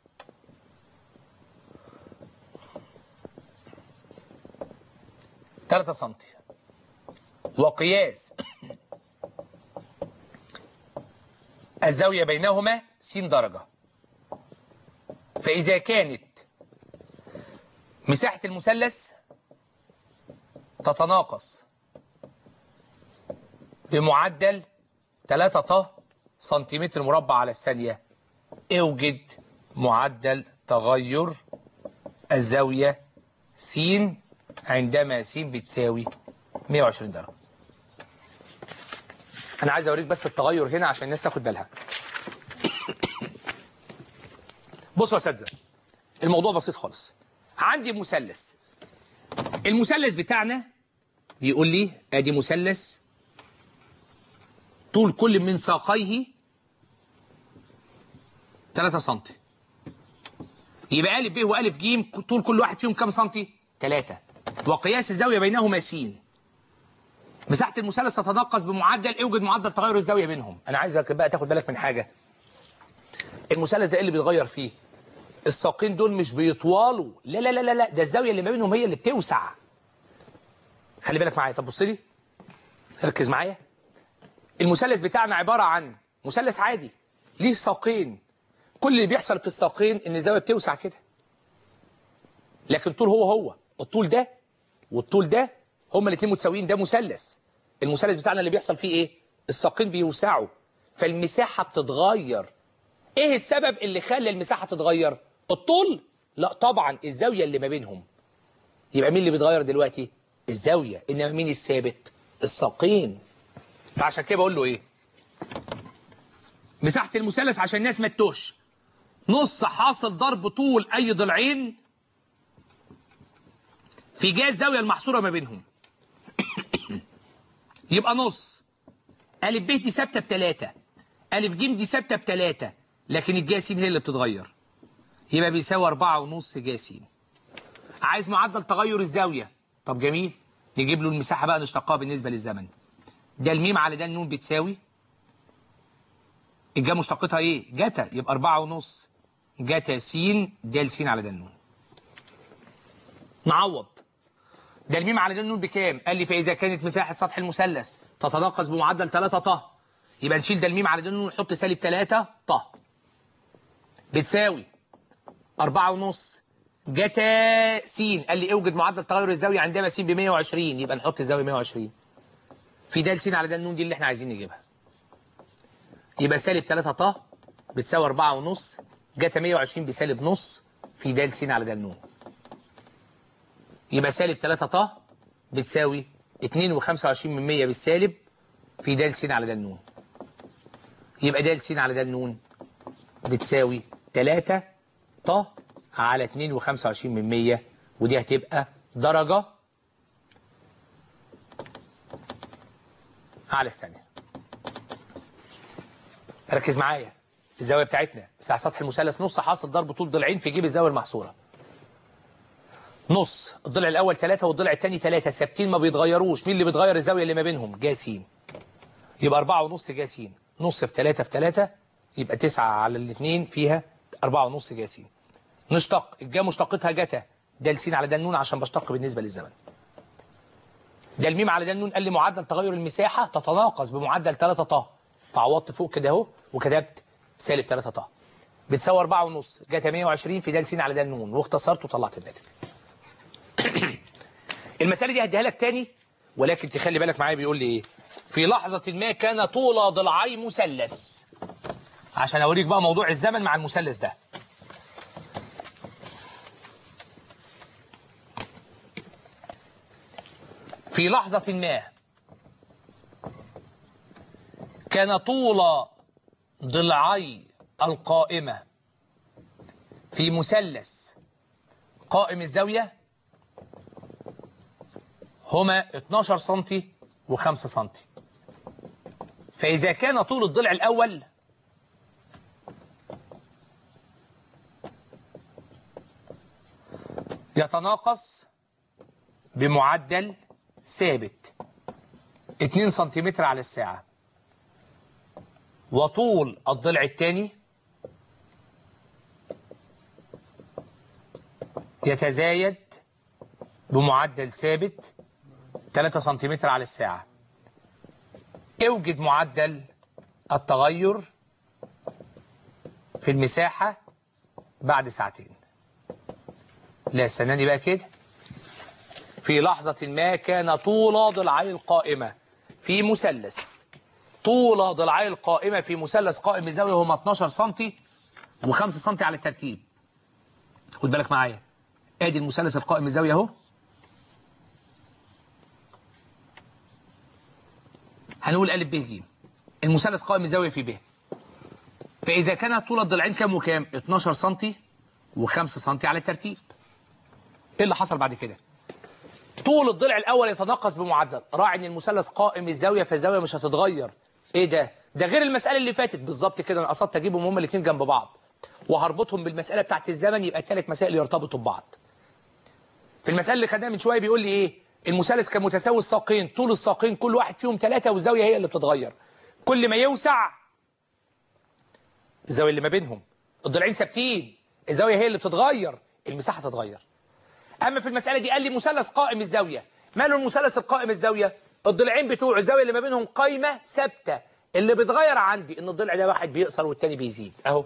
ثلاثة سنتي وقياس الزاوية بينهما س درجة فإذا كانت مساحة المثلث تتناقص بمعدل 3 ط سنتيمتر مربع على الثانية اوجد معدل تغير الزاوية س عندما س بتساوي 120 درجة أنا عايز أوريك بس التغير هنا عشان الناس تاخد بالها بصوا يا اساتذه الموضوع بسيط خالص عندي مثلث المثلث بتاعنا بيقول لي ادي مثلث طول كل من ساقيه 3 سم يبقى ألف ب وألف ج طول كل واحد فيهم كام سنتي؟ 3 وقياس الزاوية بينهما س مساحة المثلث تتناقص بمعدل اوجد معدل تغير الزاوية بينهم أنا عايزك بقى تاخد بالك من حاجة المثلث ده إيه اللي بيتغير فيه الساقين دول مش بيطوالوا لا لا لا لا لا ده الزاوية اللي ما بينهم هي اللي بتوسع خلي بالك معايا طب بص لي ركز معايا المثلث بتاعنا عبارة عن مثلث عادي ليه ساقين كل اللي بيحصل في الساقين ان الزاويه بتوسع كده لكن طول هو هو الطول ده والطول ده هما الاثنين متساويين ده مثلث المثلث بتاعنا اللي بيحصل فيه ايه الساقين بيوسعوا فالمساحه بتتغير ايه السبب اللي خلى المساحه تتغير الطول لا طبعا الزاويه اللي ما بينهم يبقى مين اللي بيتغير دلوقتي الزاويه انما مين الثابت الساقين فعشان كده بقول له ايه مساحه المثلث عشان الناس ما تتوهش نص حاصل ضرب طول اي ضلعين في جهه الزاويه المحصوره ما بينهم يبقى نص الف ب دي ثابته بتلاتة الف ج دي ثابته بتلاتة لكن الجهه س هي اللي بتتغير يبقى بيساوي أربعة ونص جهه س عايز معدل تغير الزاويه طب جميل نجيب له المساحه بقى نشتقها بالنسبه للزمن ده الميم على ده النون بتساوي الجا مشتقتها ايه جتا يبقى أربعة ونص جتا س د س على د النون نعوض ده الميم على د النون بكام قال لي فاذا كانت مساحه سطح المثلث تتناقص بمعدل 3 ط يبقى نشيل ده الميم على د النون ونحط سالب 3 ط بتساوي أربعة ونص جتا س قال لي اوجد معدل تغير الزاويه عندما س ب 120 يبقى نحط الزاويه 120 في د س على د النون دي اللي احنا عايزين نجيبها يبقى سالب 3 ط بتساوي 4 ونص جتا 120 بسالب نص في د س على د النون يبقى سالب 3 ط بتساوي 2 و25 من 100 بالسالب في د س على د النون يبقى د س على د النون بتساوي 3 ط على 2 و25 من 100 ودي هتبقى درجة على الثانية ركز معايا الزاوية بتاعتنا بس على سطح المثلث نص حاصل ضرب طول ضلعين في جيب الزاوية المحصورة نص الضلع الأول 3 والضلع الثاني 3 ثابتين ما بيتغيروش مين اللي بيتغير الزاوية اللي ما بينهم جاسين يبقى 4 ونص جاسين نص في 3 في 3 يبقى 9 على الاثنين فيها 4 ونص جاسين نشتق الجا مشتقتها جتا ده س على ده النون عشان بشتق بالنسبة للزمن ده الميم على ده النون قال لي معدل تغير المساحة تتناقص بمعدل 3 ط فعوضت فوق كده اهو وكتبت سالب 3 ط بتساوي 4 ونص جتا 120 في د س على ده النون واختصرت وطلعت الناتج المسألة دي هديها لك تاني ولكن تخلي بالك معايا بيقول لي ايه في لحظة ما كان طول ضلعي مثلث عشان اوريك بقى موضوع الزمن مع المثلث ده في لحظة ما كان طول ضلعي القائمة في مثلث قائم الزاوية هما 12 سنتي و5 سنتي فإذا كان طول الضلع الأول يتناقص بمعدل ثابت 2 سنتيمتر على الساعة وطول الضلع الثاني يتزايد بمعدل ثابت 3 سنتيمتر على الساعة اوجد معدل التغير في المساحة بعد ساعتين لا استناني بقى كده في لحظة ما كان طول ضلعي القائمة في مثلث طول ضلعي القائمة في مثلث قائم الزاوية هما 12 سنتي و5 سنتي على الترتيب خد بالك معايا ادي المثلث القائم الزاوية اهو هنقول ألف ب ج المثلث قائم الزاوية في ب فإذا كان طول الضلعين كام وكام 12 سنتي و5 سنتي على الترتيب ايه اللي حصل بعد كده طول الضلع الاول يتناقص بمعدل راعي ان المثلث قائم الزاويه فالزاويه مش هتتغير ايه ده ده غير المساله اللي فاتت بالظبط كده انا قصدت اجيبهم هما الاثنين جنب بعض وهربطهم بالمساله بتاعت الزمن يبقى الثلاث مسائل يرتبطوا ببعض في المساله اللي خدناها من شويه بيقول لي ايه المثلث كان متساوي الساقين طول الساقين كل واحد فيهم ثلاثة والزاويه هي اللي بتتغير كل ما يوسع الزاويه اللي ما بينهم الضلعين ثابتين الزاويه هي اللي بتتغير المساحه تتغير اما في المساله دي قال لي مثلث قائم الزاويه ماله المثلث القائم الزاويه الضلعين بتوع الزاويه اللي ما بينهم قايمه ثابته اللي بيتغير عندي ان الضلع ده واحد بيقصر والتاني بيزيد اهو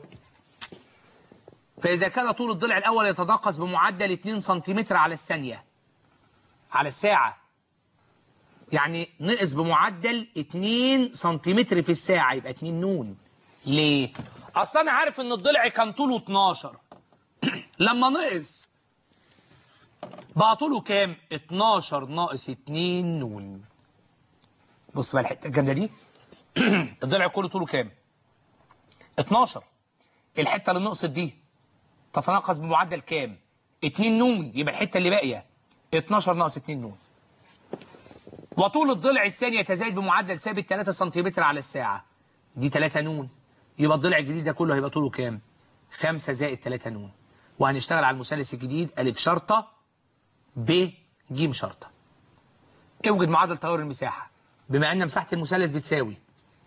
فاذا كان طول الضلع الاول يتناقص بمعدل 2 سنتيمتر على الثانيه على الساعه يعني نقص بمعدل 2 سنتيمتر في الساعه يبقى 2 نون ليه اصلا انا عارف ان الضلع كان طوله 12 لما نقص بقى طوله كام 12 ناقص 2 نون بص بقى الحته الجامده دي الضلع كله طوله كام 12 الحته اللي نقصت دي تتناقص بمعدل كام 2 نون يبقى الحته اللي باقيه 12 ناقص 2 نون وطول الضلع الثاني يتزايد بمعدل ثابت 3 سنتيمتر على الساعه دي 3 نون يبقى الضلع الجديد ده كله هيبقى طوله كام 5 زائد 3 نون وهنشتغل على المثلث الجديد ألف شرطة ب ج شرطة اوجد معادل تغير المساحة بما أن مساحة المثلث بتساوي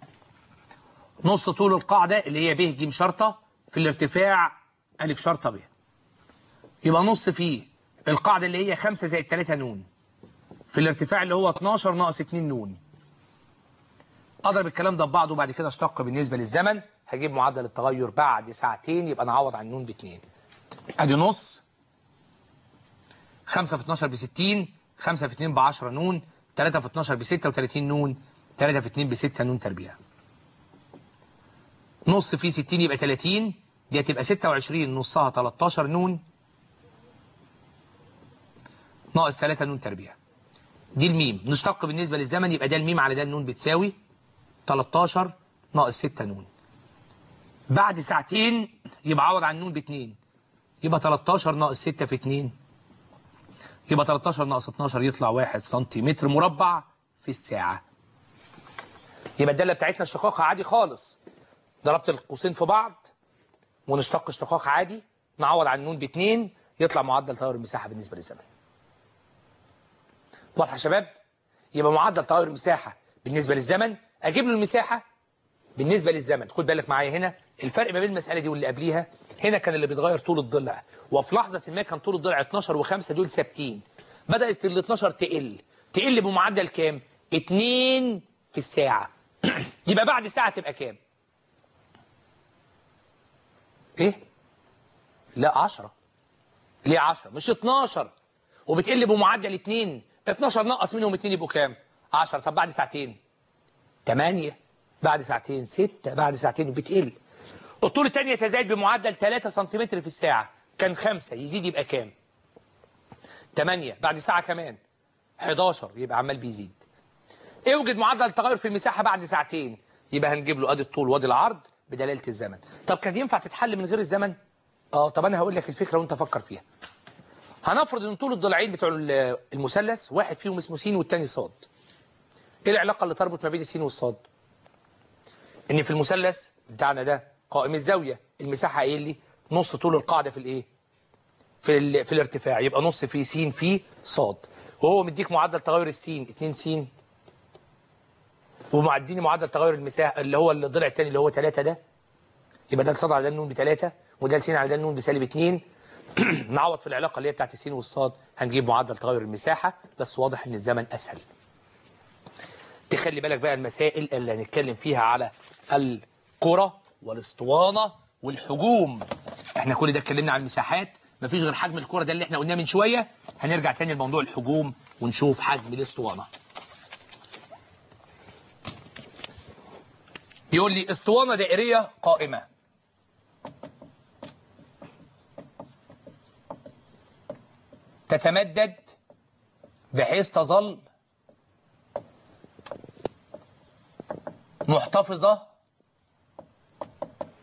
نص طول القاعدة اللي هي ب ج شرطة في الارتفاع ألف شرطة ب يبقى نص في القاعدة اللي هي 5 زائد 3 نون في الارتفاع اللي هو 12 ناقص 2 نون اضرب الكلام ده ببعضه وبعد كده اشتق بالنسبه للزمن هجيب معدل التغير بعد ساعتين يبقى نعوض عن نون باتنين ادي نص 5 في 12 ب 60 5 في 2 ب 10 نون 3 في 12 ب 36 نون 3 في 2 ب 6 نون تربيع نص في 60 يبقى 30 دي هتبقى 26 نصها 13 نون ناقص 3 نون تربيع دي الميم نشتق بالنسبة للزمن يبقى ده الميم على ده النون بتساوي 13 ناقص 6 نون بعد ساعتين يبقى عوض عن نون باتنين يبقى 13 ناقص 6 في 2 يبقى 13 ناقص 12 يطلع 1 سنتيمتر مربع في الساعة يبقى الدالة بتاعتنا اشتقاقها عادي خالص ضربت القوسين في بعض ونشتق اشتقاق عادي نعوض عن نون باتنين يطلع معدل تغير المساحة بالنسبة للزمن واضح يا شباب يبقى معدل تغير المساحة بالنسبة للزمن اجيب له المساحة بالنسبة للزمن خد بالك معايا هنا الفرق ما بين المسألة دي واللي قبليها هنا كان اللي بيتغير طول الضلع وفي لحظة ما كان طول الضلع 12 و5 دول ثابتين بدأت ال 12 تقل تقل بمعدل كام 2 في الساعة يبقى بعد ساعة تبقى كام ايه لا 10 ليه 10 مش 12 وبتقل بمعدل 2 12 نقص منهم 2 يبقوا كام 10 طب بعد ساعتين 8 بعد ساعتين 6 بعد ساعتين وبتقل الطول الثاني يتزايد بمعدل 3 سنتيمتر في الساعة كان 5 يزيد يبقى كام 8 بعد ساعة كمان 11 يبقى عمال بيزيد اوجد معدل التغير في المساحة بعد ساعتين يبقى هنجيب له ادي الطول وادي العرض بدلالة الزمن طب كان ينفع تتحل من غير الزمن اه طب انا هقول لك الفكرة وانت فكر فيها هنفرض ان طول الضلعين بتوع المثلث واحد فيهم اسمه س والتاني صاد ايه العلاقة اللي تربط ما بين السين والصاد ان في المثلث بتاعنا ده قائم الزاوية المساحة قايل لي نص طول القاعدة في الايه في ال... في الارتفاع يبقى نص في س في صاد وهو مديك معدل تغير السين 2 س ومعديني معدل تغير المساحة اللي هو الضلع الثاني اللي هو 3 ده يبقى ده الصاد على ده النون بثلاثة وده السين على ده النون بسالب 2 نعوض في العلاقة اللي هي بتاعت السين والصاد هنجيب معدل تغير المساحة بس واضح ان الزمن اسهل تخلي بالك بقى المسائل اللي هنتكلم فيها على الكرة والاسطوانة والحجوم احنا كل ده اتكلمنا عن المساحات مفيش غير حجم الكرة ده اللي احنا قلناه من شوية هنرجع تاني لموضوع الحجوم ونشوف حجم الاسطوانة يقول لي اسطوانة دائرية قائمة تتمدد بحيث تظل محتفظة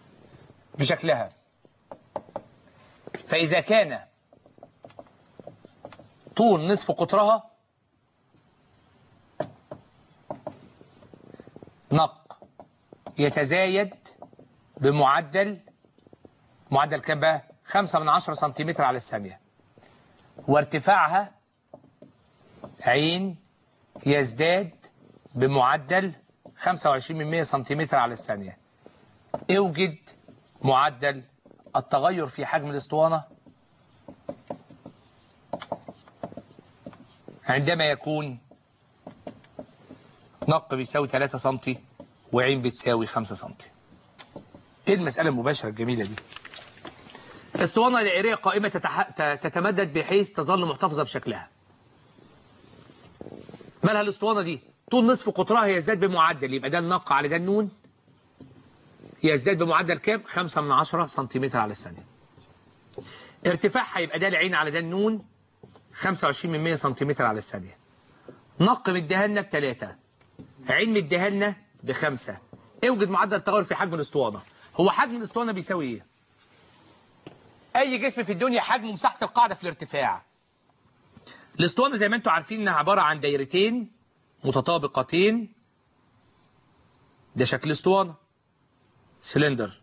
بشكلها فإذا كان طول نصف قطرها نق يتزايد بمعدل معدل كام بقى؟ 5 من 10 سنتيمتر على الثانية وارتفاعها عين يزداد بمعدل 25 من 100 سنتيمتر على الثانية اوجد معدل التغير في حجم الاسطوانة عندما يكون نق بيساوي 3 سنتي وعين بتساوي 5 سنتي ايه المسألة المباشرة الجميلة دي اسطوانة دائرية قائمة تتح... ت- تتمدد بحيث تظل محتفظة بشكلها مالها الاسطوانة دي طول نصف قطرها يزداد بمعدل يبقى ده النق على ده النون يزداد بمعدل كام 5 من 10 سنتيمتر على الثانية ارتفاعها يبقى ده العين على ده النون 25 من 100 سنتيمتر على الثانية نق مديها لنا بثلاثة عين مديها لنا بخمسة اوجد معدل التغير في حجم الاسطوانة هو حجم الاسطوانة بيساوي ايه اي جسم في الدنيا حجمه مساحة القاعدة في الارتفاع الاسطوانة زي ما انتم عارفين انها عبارة عن دايرتين متطابقتين ده شكل اسطوانة سلندر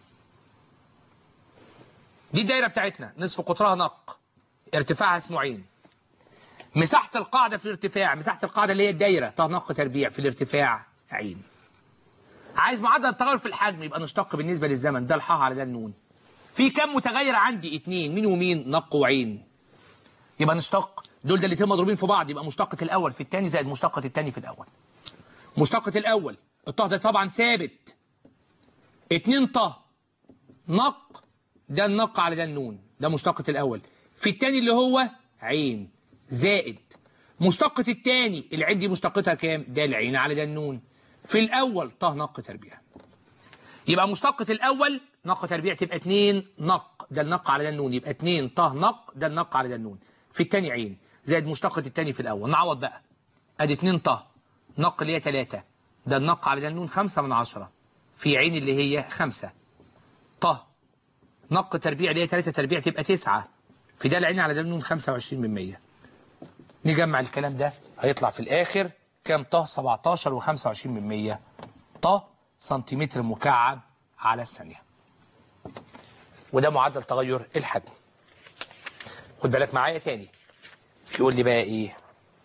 دي الدايرة بتاعتنا نصف قطرها نق ارتفاعها اسمه عين مساحة القاعدة في الارتفاع مساحة القاعدة اللي هي الدايرة طه نق تربيع في الارتفاع عين عايز معدل التغير في الحجم يبقى نشتق بالنسبة للزمن ده الحاء على ده النون في كم متغير عندي اتنين مين ومين نق وعين يبقى نشتق دول ده الاتنين مضروبين في بعض يبقى مشتقة الأول في الثاني زائد مشتقة الثاني في الأول مشتقة الأول الطه ده طبعا ثابت اتنين طه نق ده النق على ده النون ده مشتقة الأول في الثاني اللي هو عين زائد مشتقة الثاني العين دي مشتقتها كام ده العين على ده النون في الأول طه نق تربيع يبقى مشتقة الأول نق تربيع تبقى 2 نق ده النق على ده النون يبقى 2 طه نق ده النق على ده النون في الثاني عين زائد مشتقة الثاني في الأول نعوض بقى ادي 2 طه نق اللي هي 3 ده النق على ده النون 5 من 10 في عين اللي هي 5 طه نق تربيع اللي هي 3 تربيع تبقى 9 في ده العين على ده النون 25 من 100 نجمع الكلام ده هيطلع في الآخر كام طه 17 و25 من 100 طه سنتيمتر مكعب على الثانية وده معدل تغير الحجم خد بالك معايا تاني يقول لي بقى ايه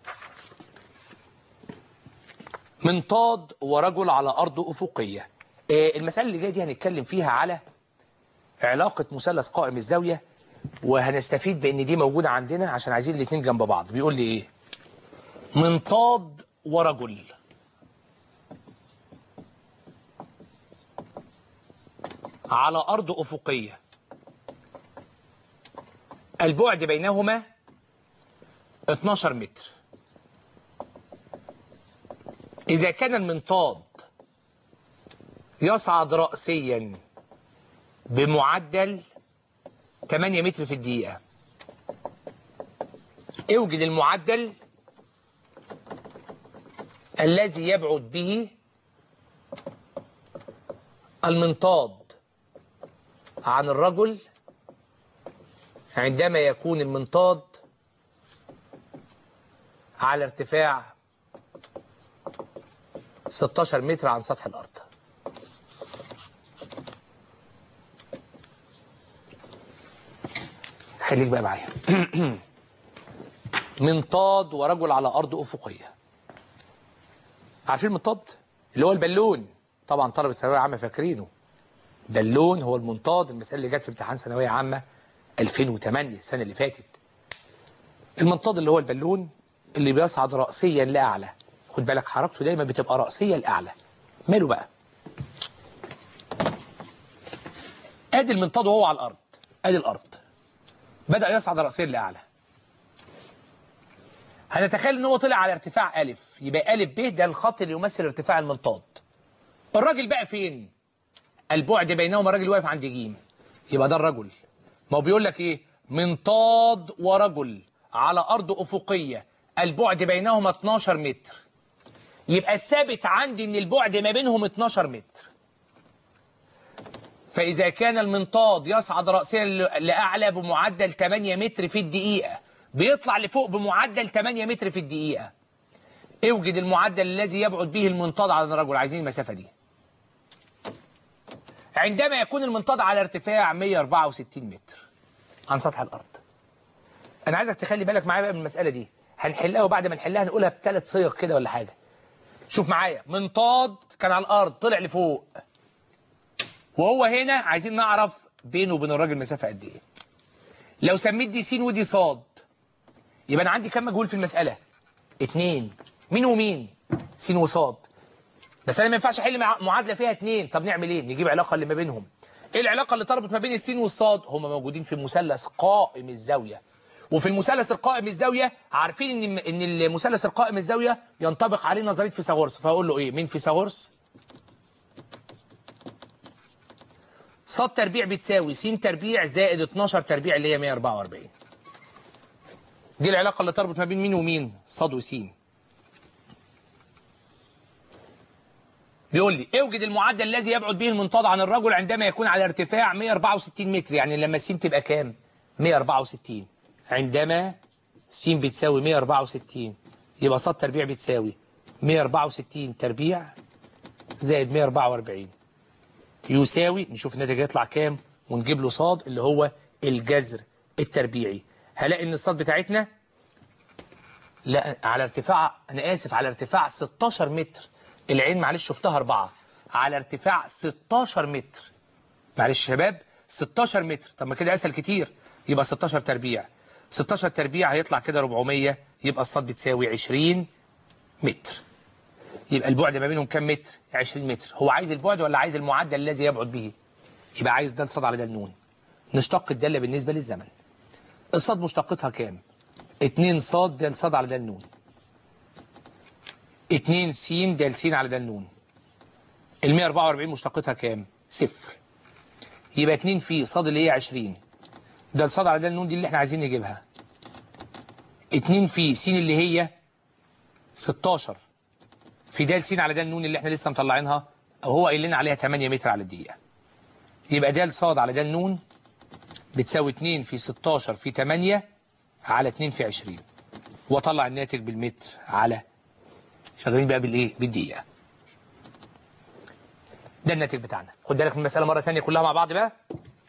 منطاد ورجل على أرض أفقية آه، المسألة اللي جاية دي هنتكلم فيها على علاقة مثلث قائم الزاوية وهنستفيد بأن دي موجودة عندنا عشان عايزين الاتنين جنب بعض بيقول لي ايه منطاد ورجل على أرض أفقية البعد بينهما 12 متر إذا كان المنطاد يصعد رأسيا بمعدل 8 متر في الدقيقة اوجد المعدل الذي يبعد به المنطاد عن الرجل عندما يكون المنطاد على ارتفاع 16 متر عن سطح الأرض خليك بقى معايا منطاد ورجل على أرض أفقية عارفين المنطاد اللي هو البالون طبعا طلبة ثانوية عامة فاكرينه بالون هو المنطاد المسألة اللي جت في امتحان ثانوية عامة 2008 السنة اللي فاتت المنطاد اللي هو البالون اللي بيصعد رأسيا لأعلى خد بالك حركته دايما بتبقى رأسية لأعلى ماله بقى ادي المنطاد وهو على الأرض ادي الأرض بدأ يصعد رأسيا لأعلى هنتخيل ان هو طلع على ارتفاع ألف يبقى ألف ب ده الخط اللي يمثل ارتفاع المنطاد الراجل بقى فين البعد بينهما راجل واقف عند جيم يبقى ده الرجل ما هو بيقول لك ايه منطاد ورجل على أرض أفقية البعد بينهما 12 متر يبقى الثابت عندي ان البعد ما بينهم 12 متر فإذا كان المنطاد يصعد رأسيا لأعلى بمعدل 8 متر في الدقيقة بيطلع لفوق بمعدل 8 متر في الدقيقة اوجد المعدل الذي يبعد به المنتضع عن الرجل عايزين المسافة دي عندما يكون المنتضع على ارتفاع 164 متر عن سطح الأرض أنا عايزك تخلي بالك معايا بقى من المسألة دي هنحلها وبعد ما نحلها نقولها بثلاث صيغ كده ولا حاجة شوف معايا منطاد كان على الأرض طلع لفوق وهو هنا عايزين نعرف بينه وبين الراجل مسافة قد إيه لو سميت دي س ودي صاد يبقى أنا عندي كم مجهول في المسألة اتنين مين ومين س وصاد بس انا ما ينفعش احل مع- معادله فيها اتنين طب نعمل ايه نجيب علاقه اللي ما بينهم ايه العلاقه اللي تربط ما بين السين والصاد هم موجودين في مثلث قائم الزاويه وفي المثلث القائم الزاويه عارفين ان ان المثلث القائم الزاويه ينطبق عليه نظريه فيثاغورس فاقول له ايه مين فيثاغورس صاد تربيع بتساوي س تربيع زائد 12 تربيع اللي هي 144 دي العلاقه اللي تربط ما بين مين ومين صاد وسين بيقول لي اوجد المعدل الذي يبعد به المنطاد عن الرجل عندما يكون على ارتفاع 164 متر يعني لما س تبقى كام 164 عندما س بتساوي 164 يبقى صاد تربيع بتساوي 164 تربيع زائد 144 يساوي نشوف الناتج يطلع كام ونجيب له صاد اللي هو الجذر التربيعي هلاقي ان الصاد بتاعتنا لا على ارتفاع انا اسف على ارتفاع 16 متر العين معلش شفتها أربعة على ارتفاع 16 متر معلش يا شباب 16 متر طب ما كده اسهل كتير يبقى 16 تربيع 16 تربيع هيطلع كده 400 يبقى الصاد بتساوي 20 متر يبقى البعد ما بينهم كام متر 20 متر هو عايز البعد ولا عايز المعدل الذي يبعد به يبقى عايز ده الصاد على ده النون نشتق الدالة بالنسبة للزمن الصاد مشتقتها كام 2 صاد ده الصاد على ده النون 2 س د س على ده النون ال 144 مشتقتها كام صفر يبقى 2 في صاد اللي هي 20 ده الصاد على ده النون دي اللي احنا عايزين نجيبها 2 في س اللي هي 16 في د س على ده النون اللي احنا لسه مطلعينها او هو قايل لنا عليها 8 متر على الدقيقه يبقى د صاد على ده النون بتساوي 2 في 16 في 8 على 2 في 20 واطلع الناتج بالمتر على شغالين بقى بالايه بالدقيقه ده الناتج بتاعنا خد بالك من المساله مره ثانيه كلها مع بعض بقى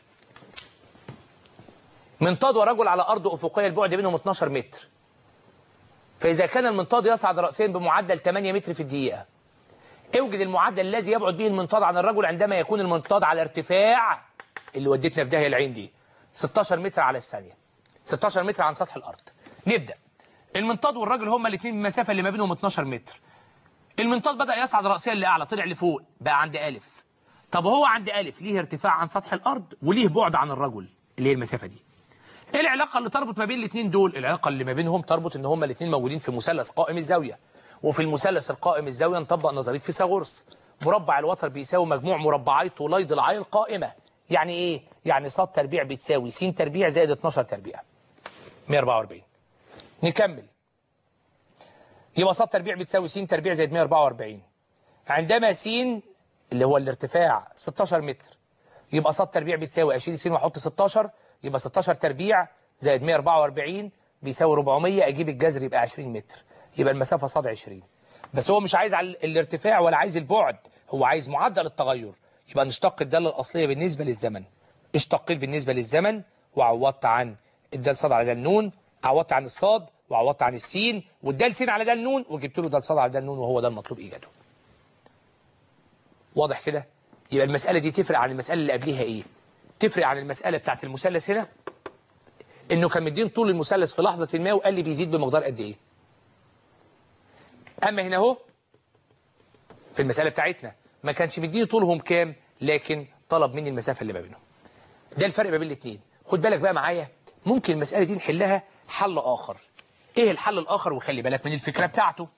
منطاد ورجل على ارض افقيه البعد بينهم 12 متر فاذا كان المنطاد يصعد راسيا بمعدل 8 متر في الدقيقه اوجد المعدل الذي يبعد به المنطاد عن الرجل عندما يكون المنطاد على ارتفاع اللي ودتنا في داهيه العين دي 16 متر على الثانيه 16 متر عن سطح الارض نبدا المنطاد والراجل هما الاثنين المسافه اللي ما بينهم 12 متر المنطاد بدا يصعد راسيا لاعلى طلع لفوق بقى عند الف طب هو عند الف ليه ارتفاع عن سطح الارض وليه بعد عن الرجل اللي هي المسافه دي ايه العلاقه اللي تربط ما بين الاثنين دول العلاقه اللي ما بينهم تربط ان هما الاثنين موجودين في مثلث قائم الزاويه وفي المثلث القائم الزاويه نطبق نظريه فيثاغورس مربع الوتر بيساوي مجموع مربعي طولي ضلعي القائمه يعني ايه يعني صاد تربيع بتساوي س تربيع زائد 12 تربيع 144 نكمل يبقى صاد تربيع بتساوي س تربيع زائد 144 عندما س اللي هو الارتفاع 16 متر يبقى صاد تربيع بتساوي 20 س واحط 16 يبقى 16 تربيع زائد 144 بيساوي 400 اجيب الجذر يبقى 20 متر يبقى المسافه صاد 20 بس هو مش عايز على الارتفاع ولا عايز البعد هو عايز معدل التغير يبقى نشتق الداله الاصليه بالنسبه للزمن اشتقيت بالنسبه للزمن وعوضت عن الدال صاد على ده النون عوضت عن الصاد وعوضت عن السين والدال سين على ده النون وجبت له دال صاد على ده النون وهو ده المطلوب ايجاده واضح كده يبقى المساله دي تفرق عن المساله اللي قبليها ايه تفرق عن المساله بتاعت المثلث هنا انه كان مدين طول المثلث في لحظه ما وقال لي بيزيد بمقدار قد ايه اما هنا اهو في المساله بتاعتنا ما كانش مديني طولهم كام لكن طلب مني المسافه اللي ما بينهم ده الفرق ما بين الاثنين خد بالك بقى معايا ممكن المساله دي نحلها حل اخر ايه الحل الاخر وخلي بالك من الفكره بتاعته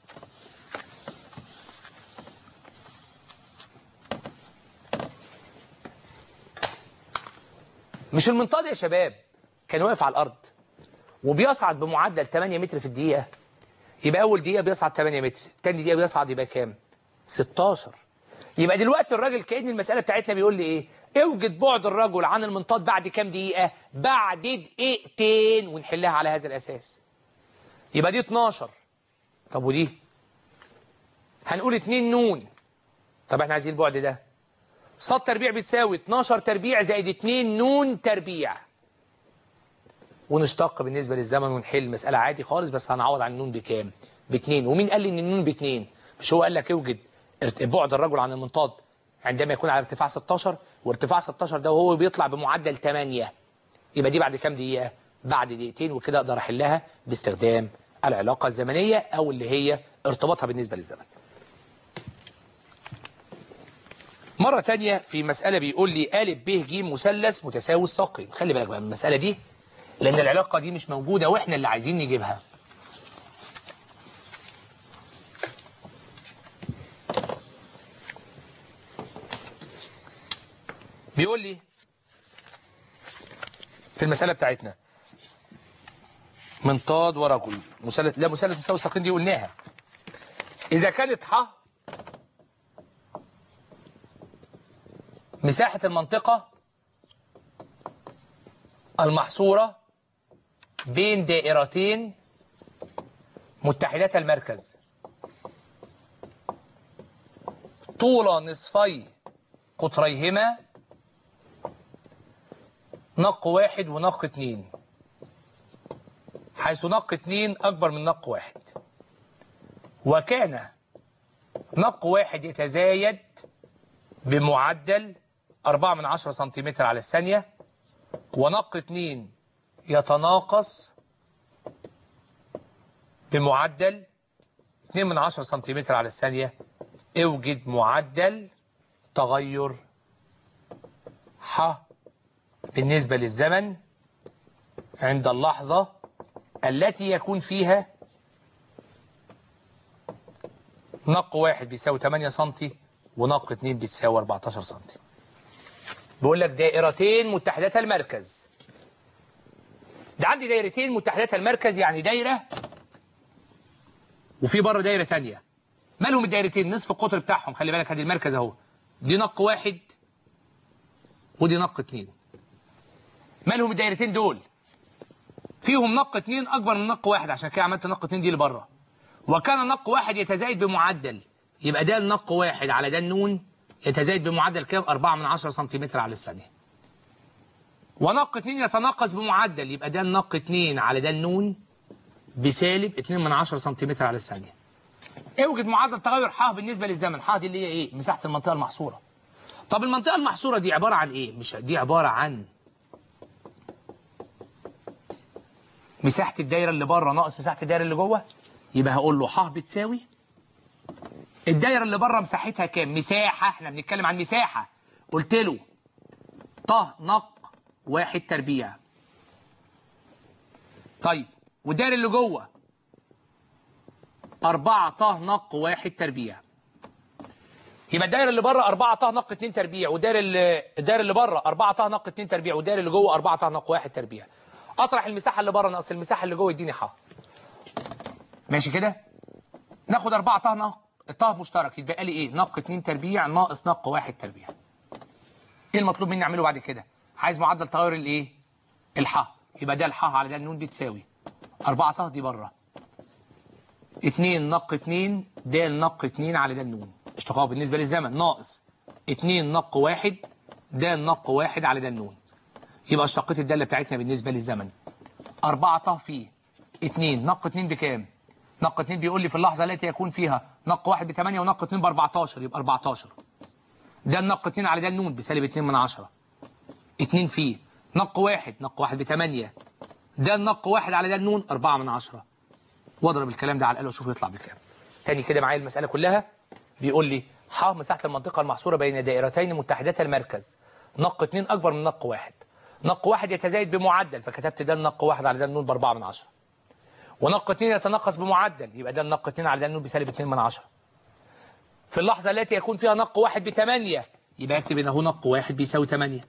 مش المنطاد يا شباب كان واقف على الارض وبيصعد بمعدل 8 متر في الدقيقه يبقى اول دقيقه بيصعد 8 متر تاني دقيقه بيصعد يبقى كام 16 يبقى دلوقتي الراجل كأن المساله بتاعتنا بيقول لي ايه اوجد بعد الرجل عن المنطاد بعد كام دقيقة بعد دقيقتين ونحلها على هذا الأساس يبقى دي 12 طب ودي هنقول 2 نون طب احنا عايزين البعد ده صاد تربيع بتساوي 12 تربيع زائد 2 نون تربيع ونشتق بالنسبة للزمن ونحل المسألة عادي خالص بس هنعوض عن النون بكام باتنين ومين قال لي ان النون باتنين مش هو قال لك اوجد ارت- بعد الرجل عن المنطاد عندما يكون على ارتفاع 16 وارتفاع 16 ده وهو بيطلع بمعدل 8 يبقى دي بعد كام دقيقة بعد دقيقتين وكده اقدر احلها باستخدام العلاقة الزمنية او اللي هي ارتباطها بالنسبة للزمن مرة تانية في مسألة بيقول لي أ ب ج مثلث متساوي الساقين خلي بالك بقى من المسألة دي لأن العلاقة دي مش موجودة وإحنا اللي عايزين نجيبها بيقول لي في المسألة بتاعتنا منطاد ورجل مثلث لا مثلث متساوي الساقين دي قلناها إذا كانت ح مساحة المنطقة المحصورة بين دائرتين متحدتا المركز طول نصفي قطريهما نق واحد ونق اتنين حيث نق اتنين أكبر من نق واحد وكان نق واحد يتزايد بمعدل 4 من 10 سنتيمتر على الثانية ونق 2 يتناقص بمعدل 2 من 10 سنتيمتر على الثانية اوجد معدل تغير ح بالنسبة للزمن عند اللحظة التي يكون فيها نق واحد بيساوي 8 سنتي ونق 2 بتساوي 14 سنتي بيقول لك دائرتين متحدتا المركز ده عندي دايرتين متحدتا المركز يعني دايرة وفي بره دايرة تانية مالهم الدايرتين نصف القطر بتاعهم خلي بالك ادي المركز اهو دي نق واحد ودي نق اتنين مالهم الدايرتين دول فيهم نق اتنين اكبر من نق واحد عشان كده عملت نق اتنين دي لبره وكان نق واحد يتزايد بمعدل يبقى ده النق واحد على ده النون يتزايد بمعدل كام 4 من 10 سنتيمتر على الثانية ونق 2 يتناقص بمعدل يبقى ده النق 2 على ده النون بسالب 2 من 10 سنتيمتر على الثانية اوجد معدل تغير ح بالنسبة للزمن ح دي اللي هي ايه مساحة المنطقة المحصورة طب المنطقة المحصورة دي عبارة عن ايه مش دي عبارة عن مساحة الدايرة اللي بره ناقص مساحة الدايرة اللي جوه يبقى هقول له ح بتساوي الدايرة اللي بره مساحتها كام مساحة احنا بنتكلم عن مساحة قلت له ط نق واحد تربيع طيب والدايرة اللي جوه أربعة ط نق واحد تربيع يبقى الدايرة اللي بره أربعة ط نق اتنين تربيع والدايرة اللي الدايرة اللي بره أربعة ط نق اتنين تربيع والدايرة اللي جوه أربعة ط نق واحد تربيع أطرح المساحة اللي بره ناقص المساحة اللي جوه يديني ح ماشي كده ناخد أربعة ط نق الطه مشترك يتبقى لي ايه نق 2 تربيع ناقص نق 1 تربيع ايه المطلوب مني اعمله بعد كده عايز معدل تغير الايه الح يبقى ده الح على ده النون بتساوي 4 طه دي بره 2 نق 2 ده النق 2 على ده النون اشتقاقه بالنسبه للزمن ناقص 2 نق 1 ده النق 1 على ده النون يبقى اشتقيت الداله بتاعتنا بالنسبه للزمن 4 طه فيه 2 نق 2 بكام نق 2 بيقول لي في اللحظة التي يكون فيها نق 1 ب 8 ونق 2 ب 14 يبقى 14 ده النق 2 على ده النون بسالب 2 من 10 2 فيه نق 1 نق 1 ب 8 ده النق 1 على ده النون 4 من 10 واضرب الكلام ده على الآلة واشوف يطلع بكام تاني كده معايا المسألة كلها بيقول لي ح مساحة المنطقة المحصورة بين دائرتين متحدتا المركز نق 2 أكبر من نق 1 نق 1 يتزايد بمعدل فكتبت ده النق 1 على ده النون ب 4 من 10 ونق 2 يتنقص بمعدل يبقى ده النق 2 على ده النون بسالب 2 من 10 في اللحظة التي يكون فيها نق 1 ب 8 يبقى اكتب هنا هو نق 1 بيساوي 8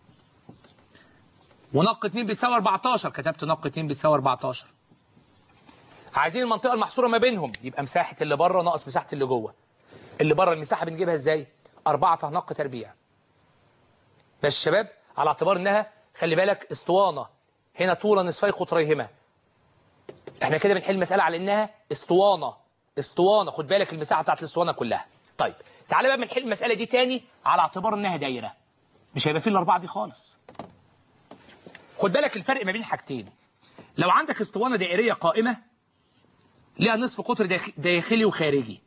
ونق 2 بتساوي 14 كتبت نق 2 بتساوي 14 عايزين المنطقة المحصورة ما بينهم يبقى مساحة اللي بره ناقص مساحة اللي جوه اللي بره المساحة بنجيبها ازاي 4 نق تربيع بس شباب على اعتبار انها خلي بالك اسطوانة هنا طول نصفي قطريهما احنا كده بنحل المسألة على انها اسطوانة اسطوانة خد بالك المساحة بتاعت الاسطوانة كلها طيب تعالى بقى بنحل المسألة دي تاني على اعتبار انها دايرة مش هيبقى فيه الاربعة دي خالص خد بالك الفرق ما بين حاجتين لو عندك اسطوانة دائرية قائمة ليها نصف قطر داخ- داخلي وخارجي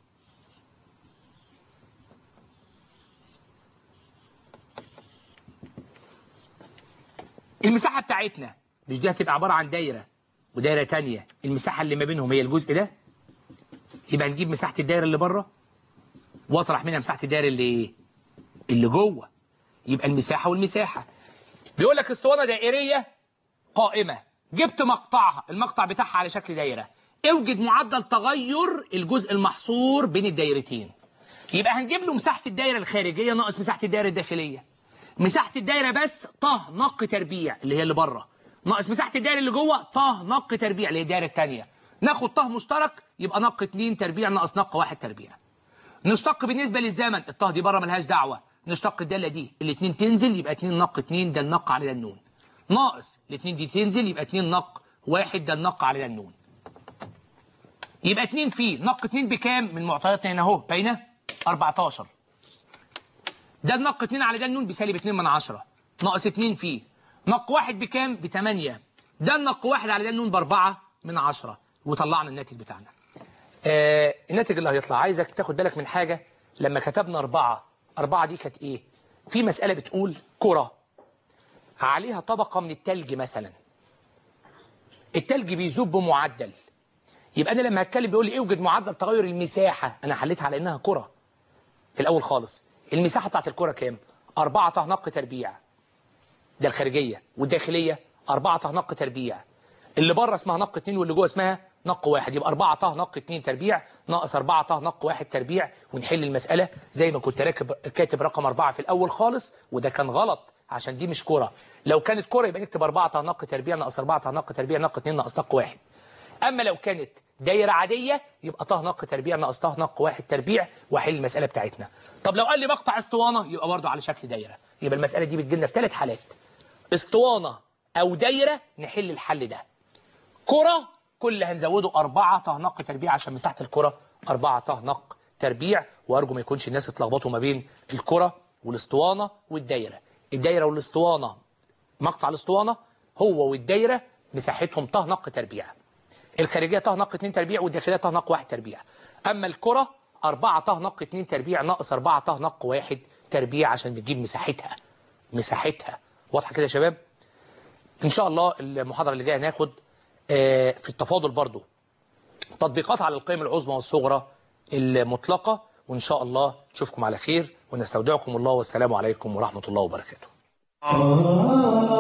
المساحة بتاعتنا مش دي هتبقى عبارة عن دايرة ودايرة تانية المساحة اللي ما بينهم هي الجزء ده يبقى نجيب مساحة الدايرة اللي بره واطرح منها مساحة الدايرة اللي ايه اللي جوه يبقى المساحة والمساحة بيقول لك اسطوانة دائرية قائمة جبت مقطعها المقطع بتاعها على شكل دايرة اوجد معدل تغير الجزء المحصور بين الدايرتين يبقى هنجيب له مساحة الدايرة الخارجية ناقص مساحة الدايرة الداخلية مساحة الدايرة بس طه نق تربيع اللي هي اللي بره ناقص مساحة الدايرة اللي جوه طه نق تربيع اللي هي الدايرة الثانية ناخد طه مشترك يبقى نق 2 تربيع ناقص نق 1 تربيع نشتق بالنسبة للزمن الطه دي بره ملهاش دعوة نشتق الدالة دي الاثنين تنزل يبقى 2 نق 2 ده النق على ده النون ناقص الاثنين دي تنزل يبقى 2 نق 1 ده النق على ده النون يبقى 2 في نق 2 بكام من معطياتنا هنا اهو باينه 14 ده النق 2 على ده النون بسالب 2 من 10 ناقص 2 فيه نق 1 بكام ب 8 ده النق 1 على ده النون ب 4 من 10 وطلعنا الناتج بتاعنا آه الناتج اللي هيطلع عايزك تاخد بالك من حاجة لما كتبنا أربعة أربعة دي كانت إيه في مسألة بتقول كرة عليها طبقة من التلج مثلا التلج بيذوب بمعدل يبقى أنا لما هتكلم بيقول لي اوجد معدل تغير المساحة أنا حليتها على إنها كرة في الأول خالص المساحة بتاعت الكرة كام أربعة طهنق تربيع ده الخارجية والداخلية أربعة طهنق تربيع اللي بره اسمها نق 2 واللي جوه اسمها نق واحد يبقى 4 طه نق 2 تربيع ناقص 4 طه نق 1 تربيع ونحل المسألة زي ما كنت راكب كاتب رقم 4 في الأول خالص وده كان غلط عشان دي مش كرة لو كانت كرة يبقى نكتب 4 طه نق تربيع ناقص 4 طه نق تربيع نق 2 ناقص نق 1 أما لو كانت دايرة عادية يبقى طه نق تربيع ناقص طه نق 1 تربيع واحل المسألة بتاعتنا طب لو قال لي مقطع اسطوانة يبقى برضه على شكل دايرة يبقى المسألة دي بتجي لنا في ثلاث حالات اسطوانة أو دايرة نحل الحل ده كرة كل هنزوده أربعة طهنق تربيع عشان مساحة الكرة أربعة طهنق تربيع وأرجو ما يكونش الناس اتلخبطوا ما بين الكرة والاسطوانة والدايرة الدايرة والاسطوانة مقطع الاسطوانة هو والدايرة مساحتهم طهنق تربيع الخارجية طهنق 2 تربيع والداخلية طهنق 1 تربيع أما الكرة أربعة طهنق 2 تربيع ناقص أربعة طهنق 1 تربيع عشان بتجيب مساحتها مساحتها واضحة كده يا شباب إن شاء الله المحاضرة اللي جاية هناخد آه، في التفاضل برضو تطبيقات على القيم العظمى والصغرى المطلقة وإن شاء الله نشوفكم على خير ونستودعكم الله والسلام عليكم ورحمة الله وبركاته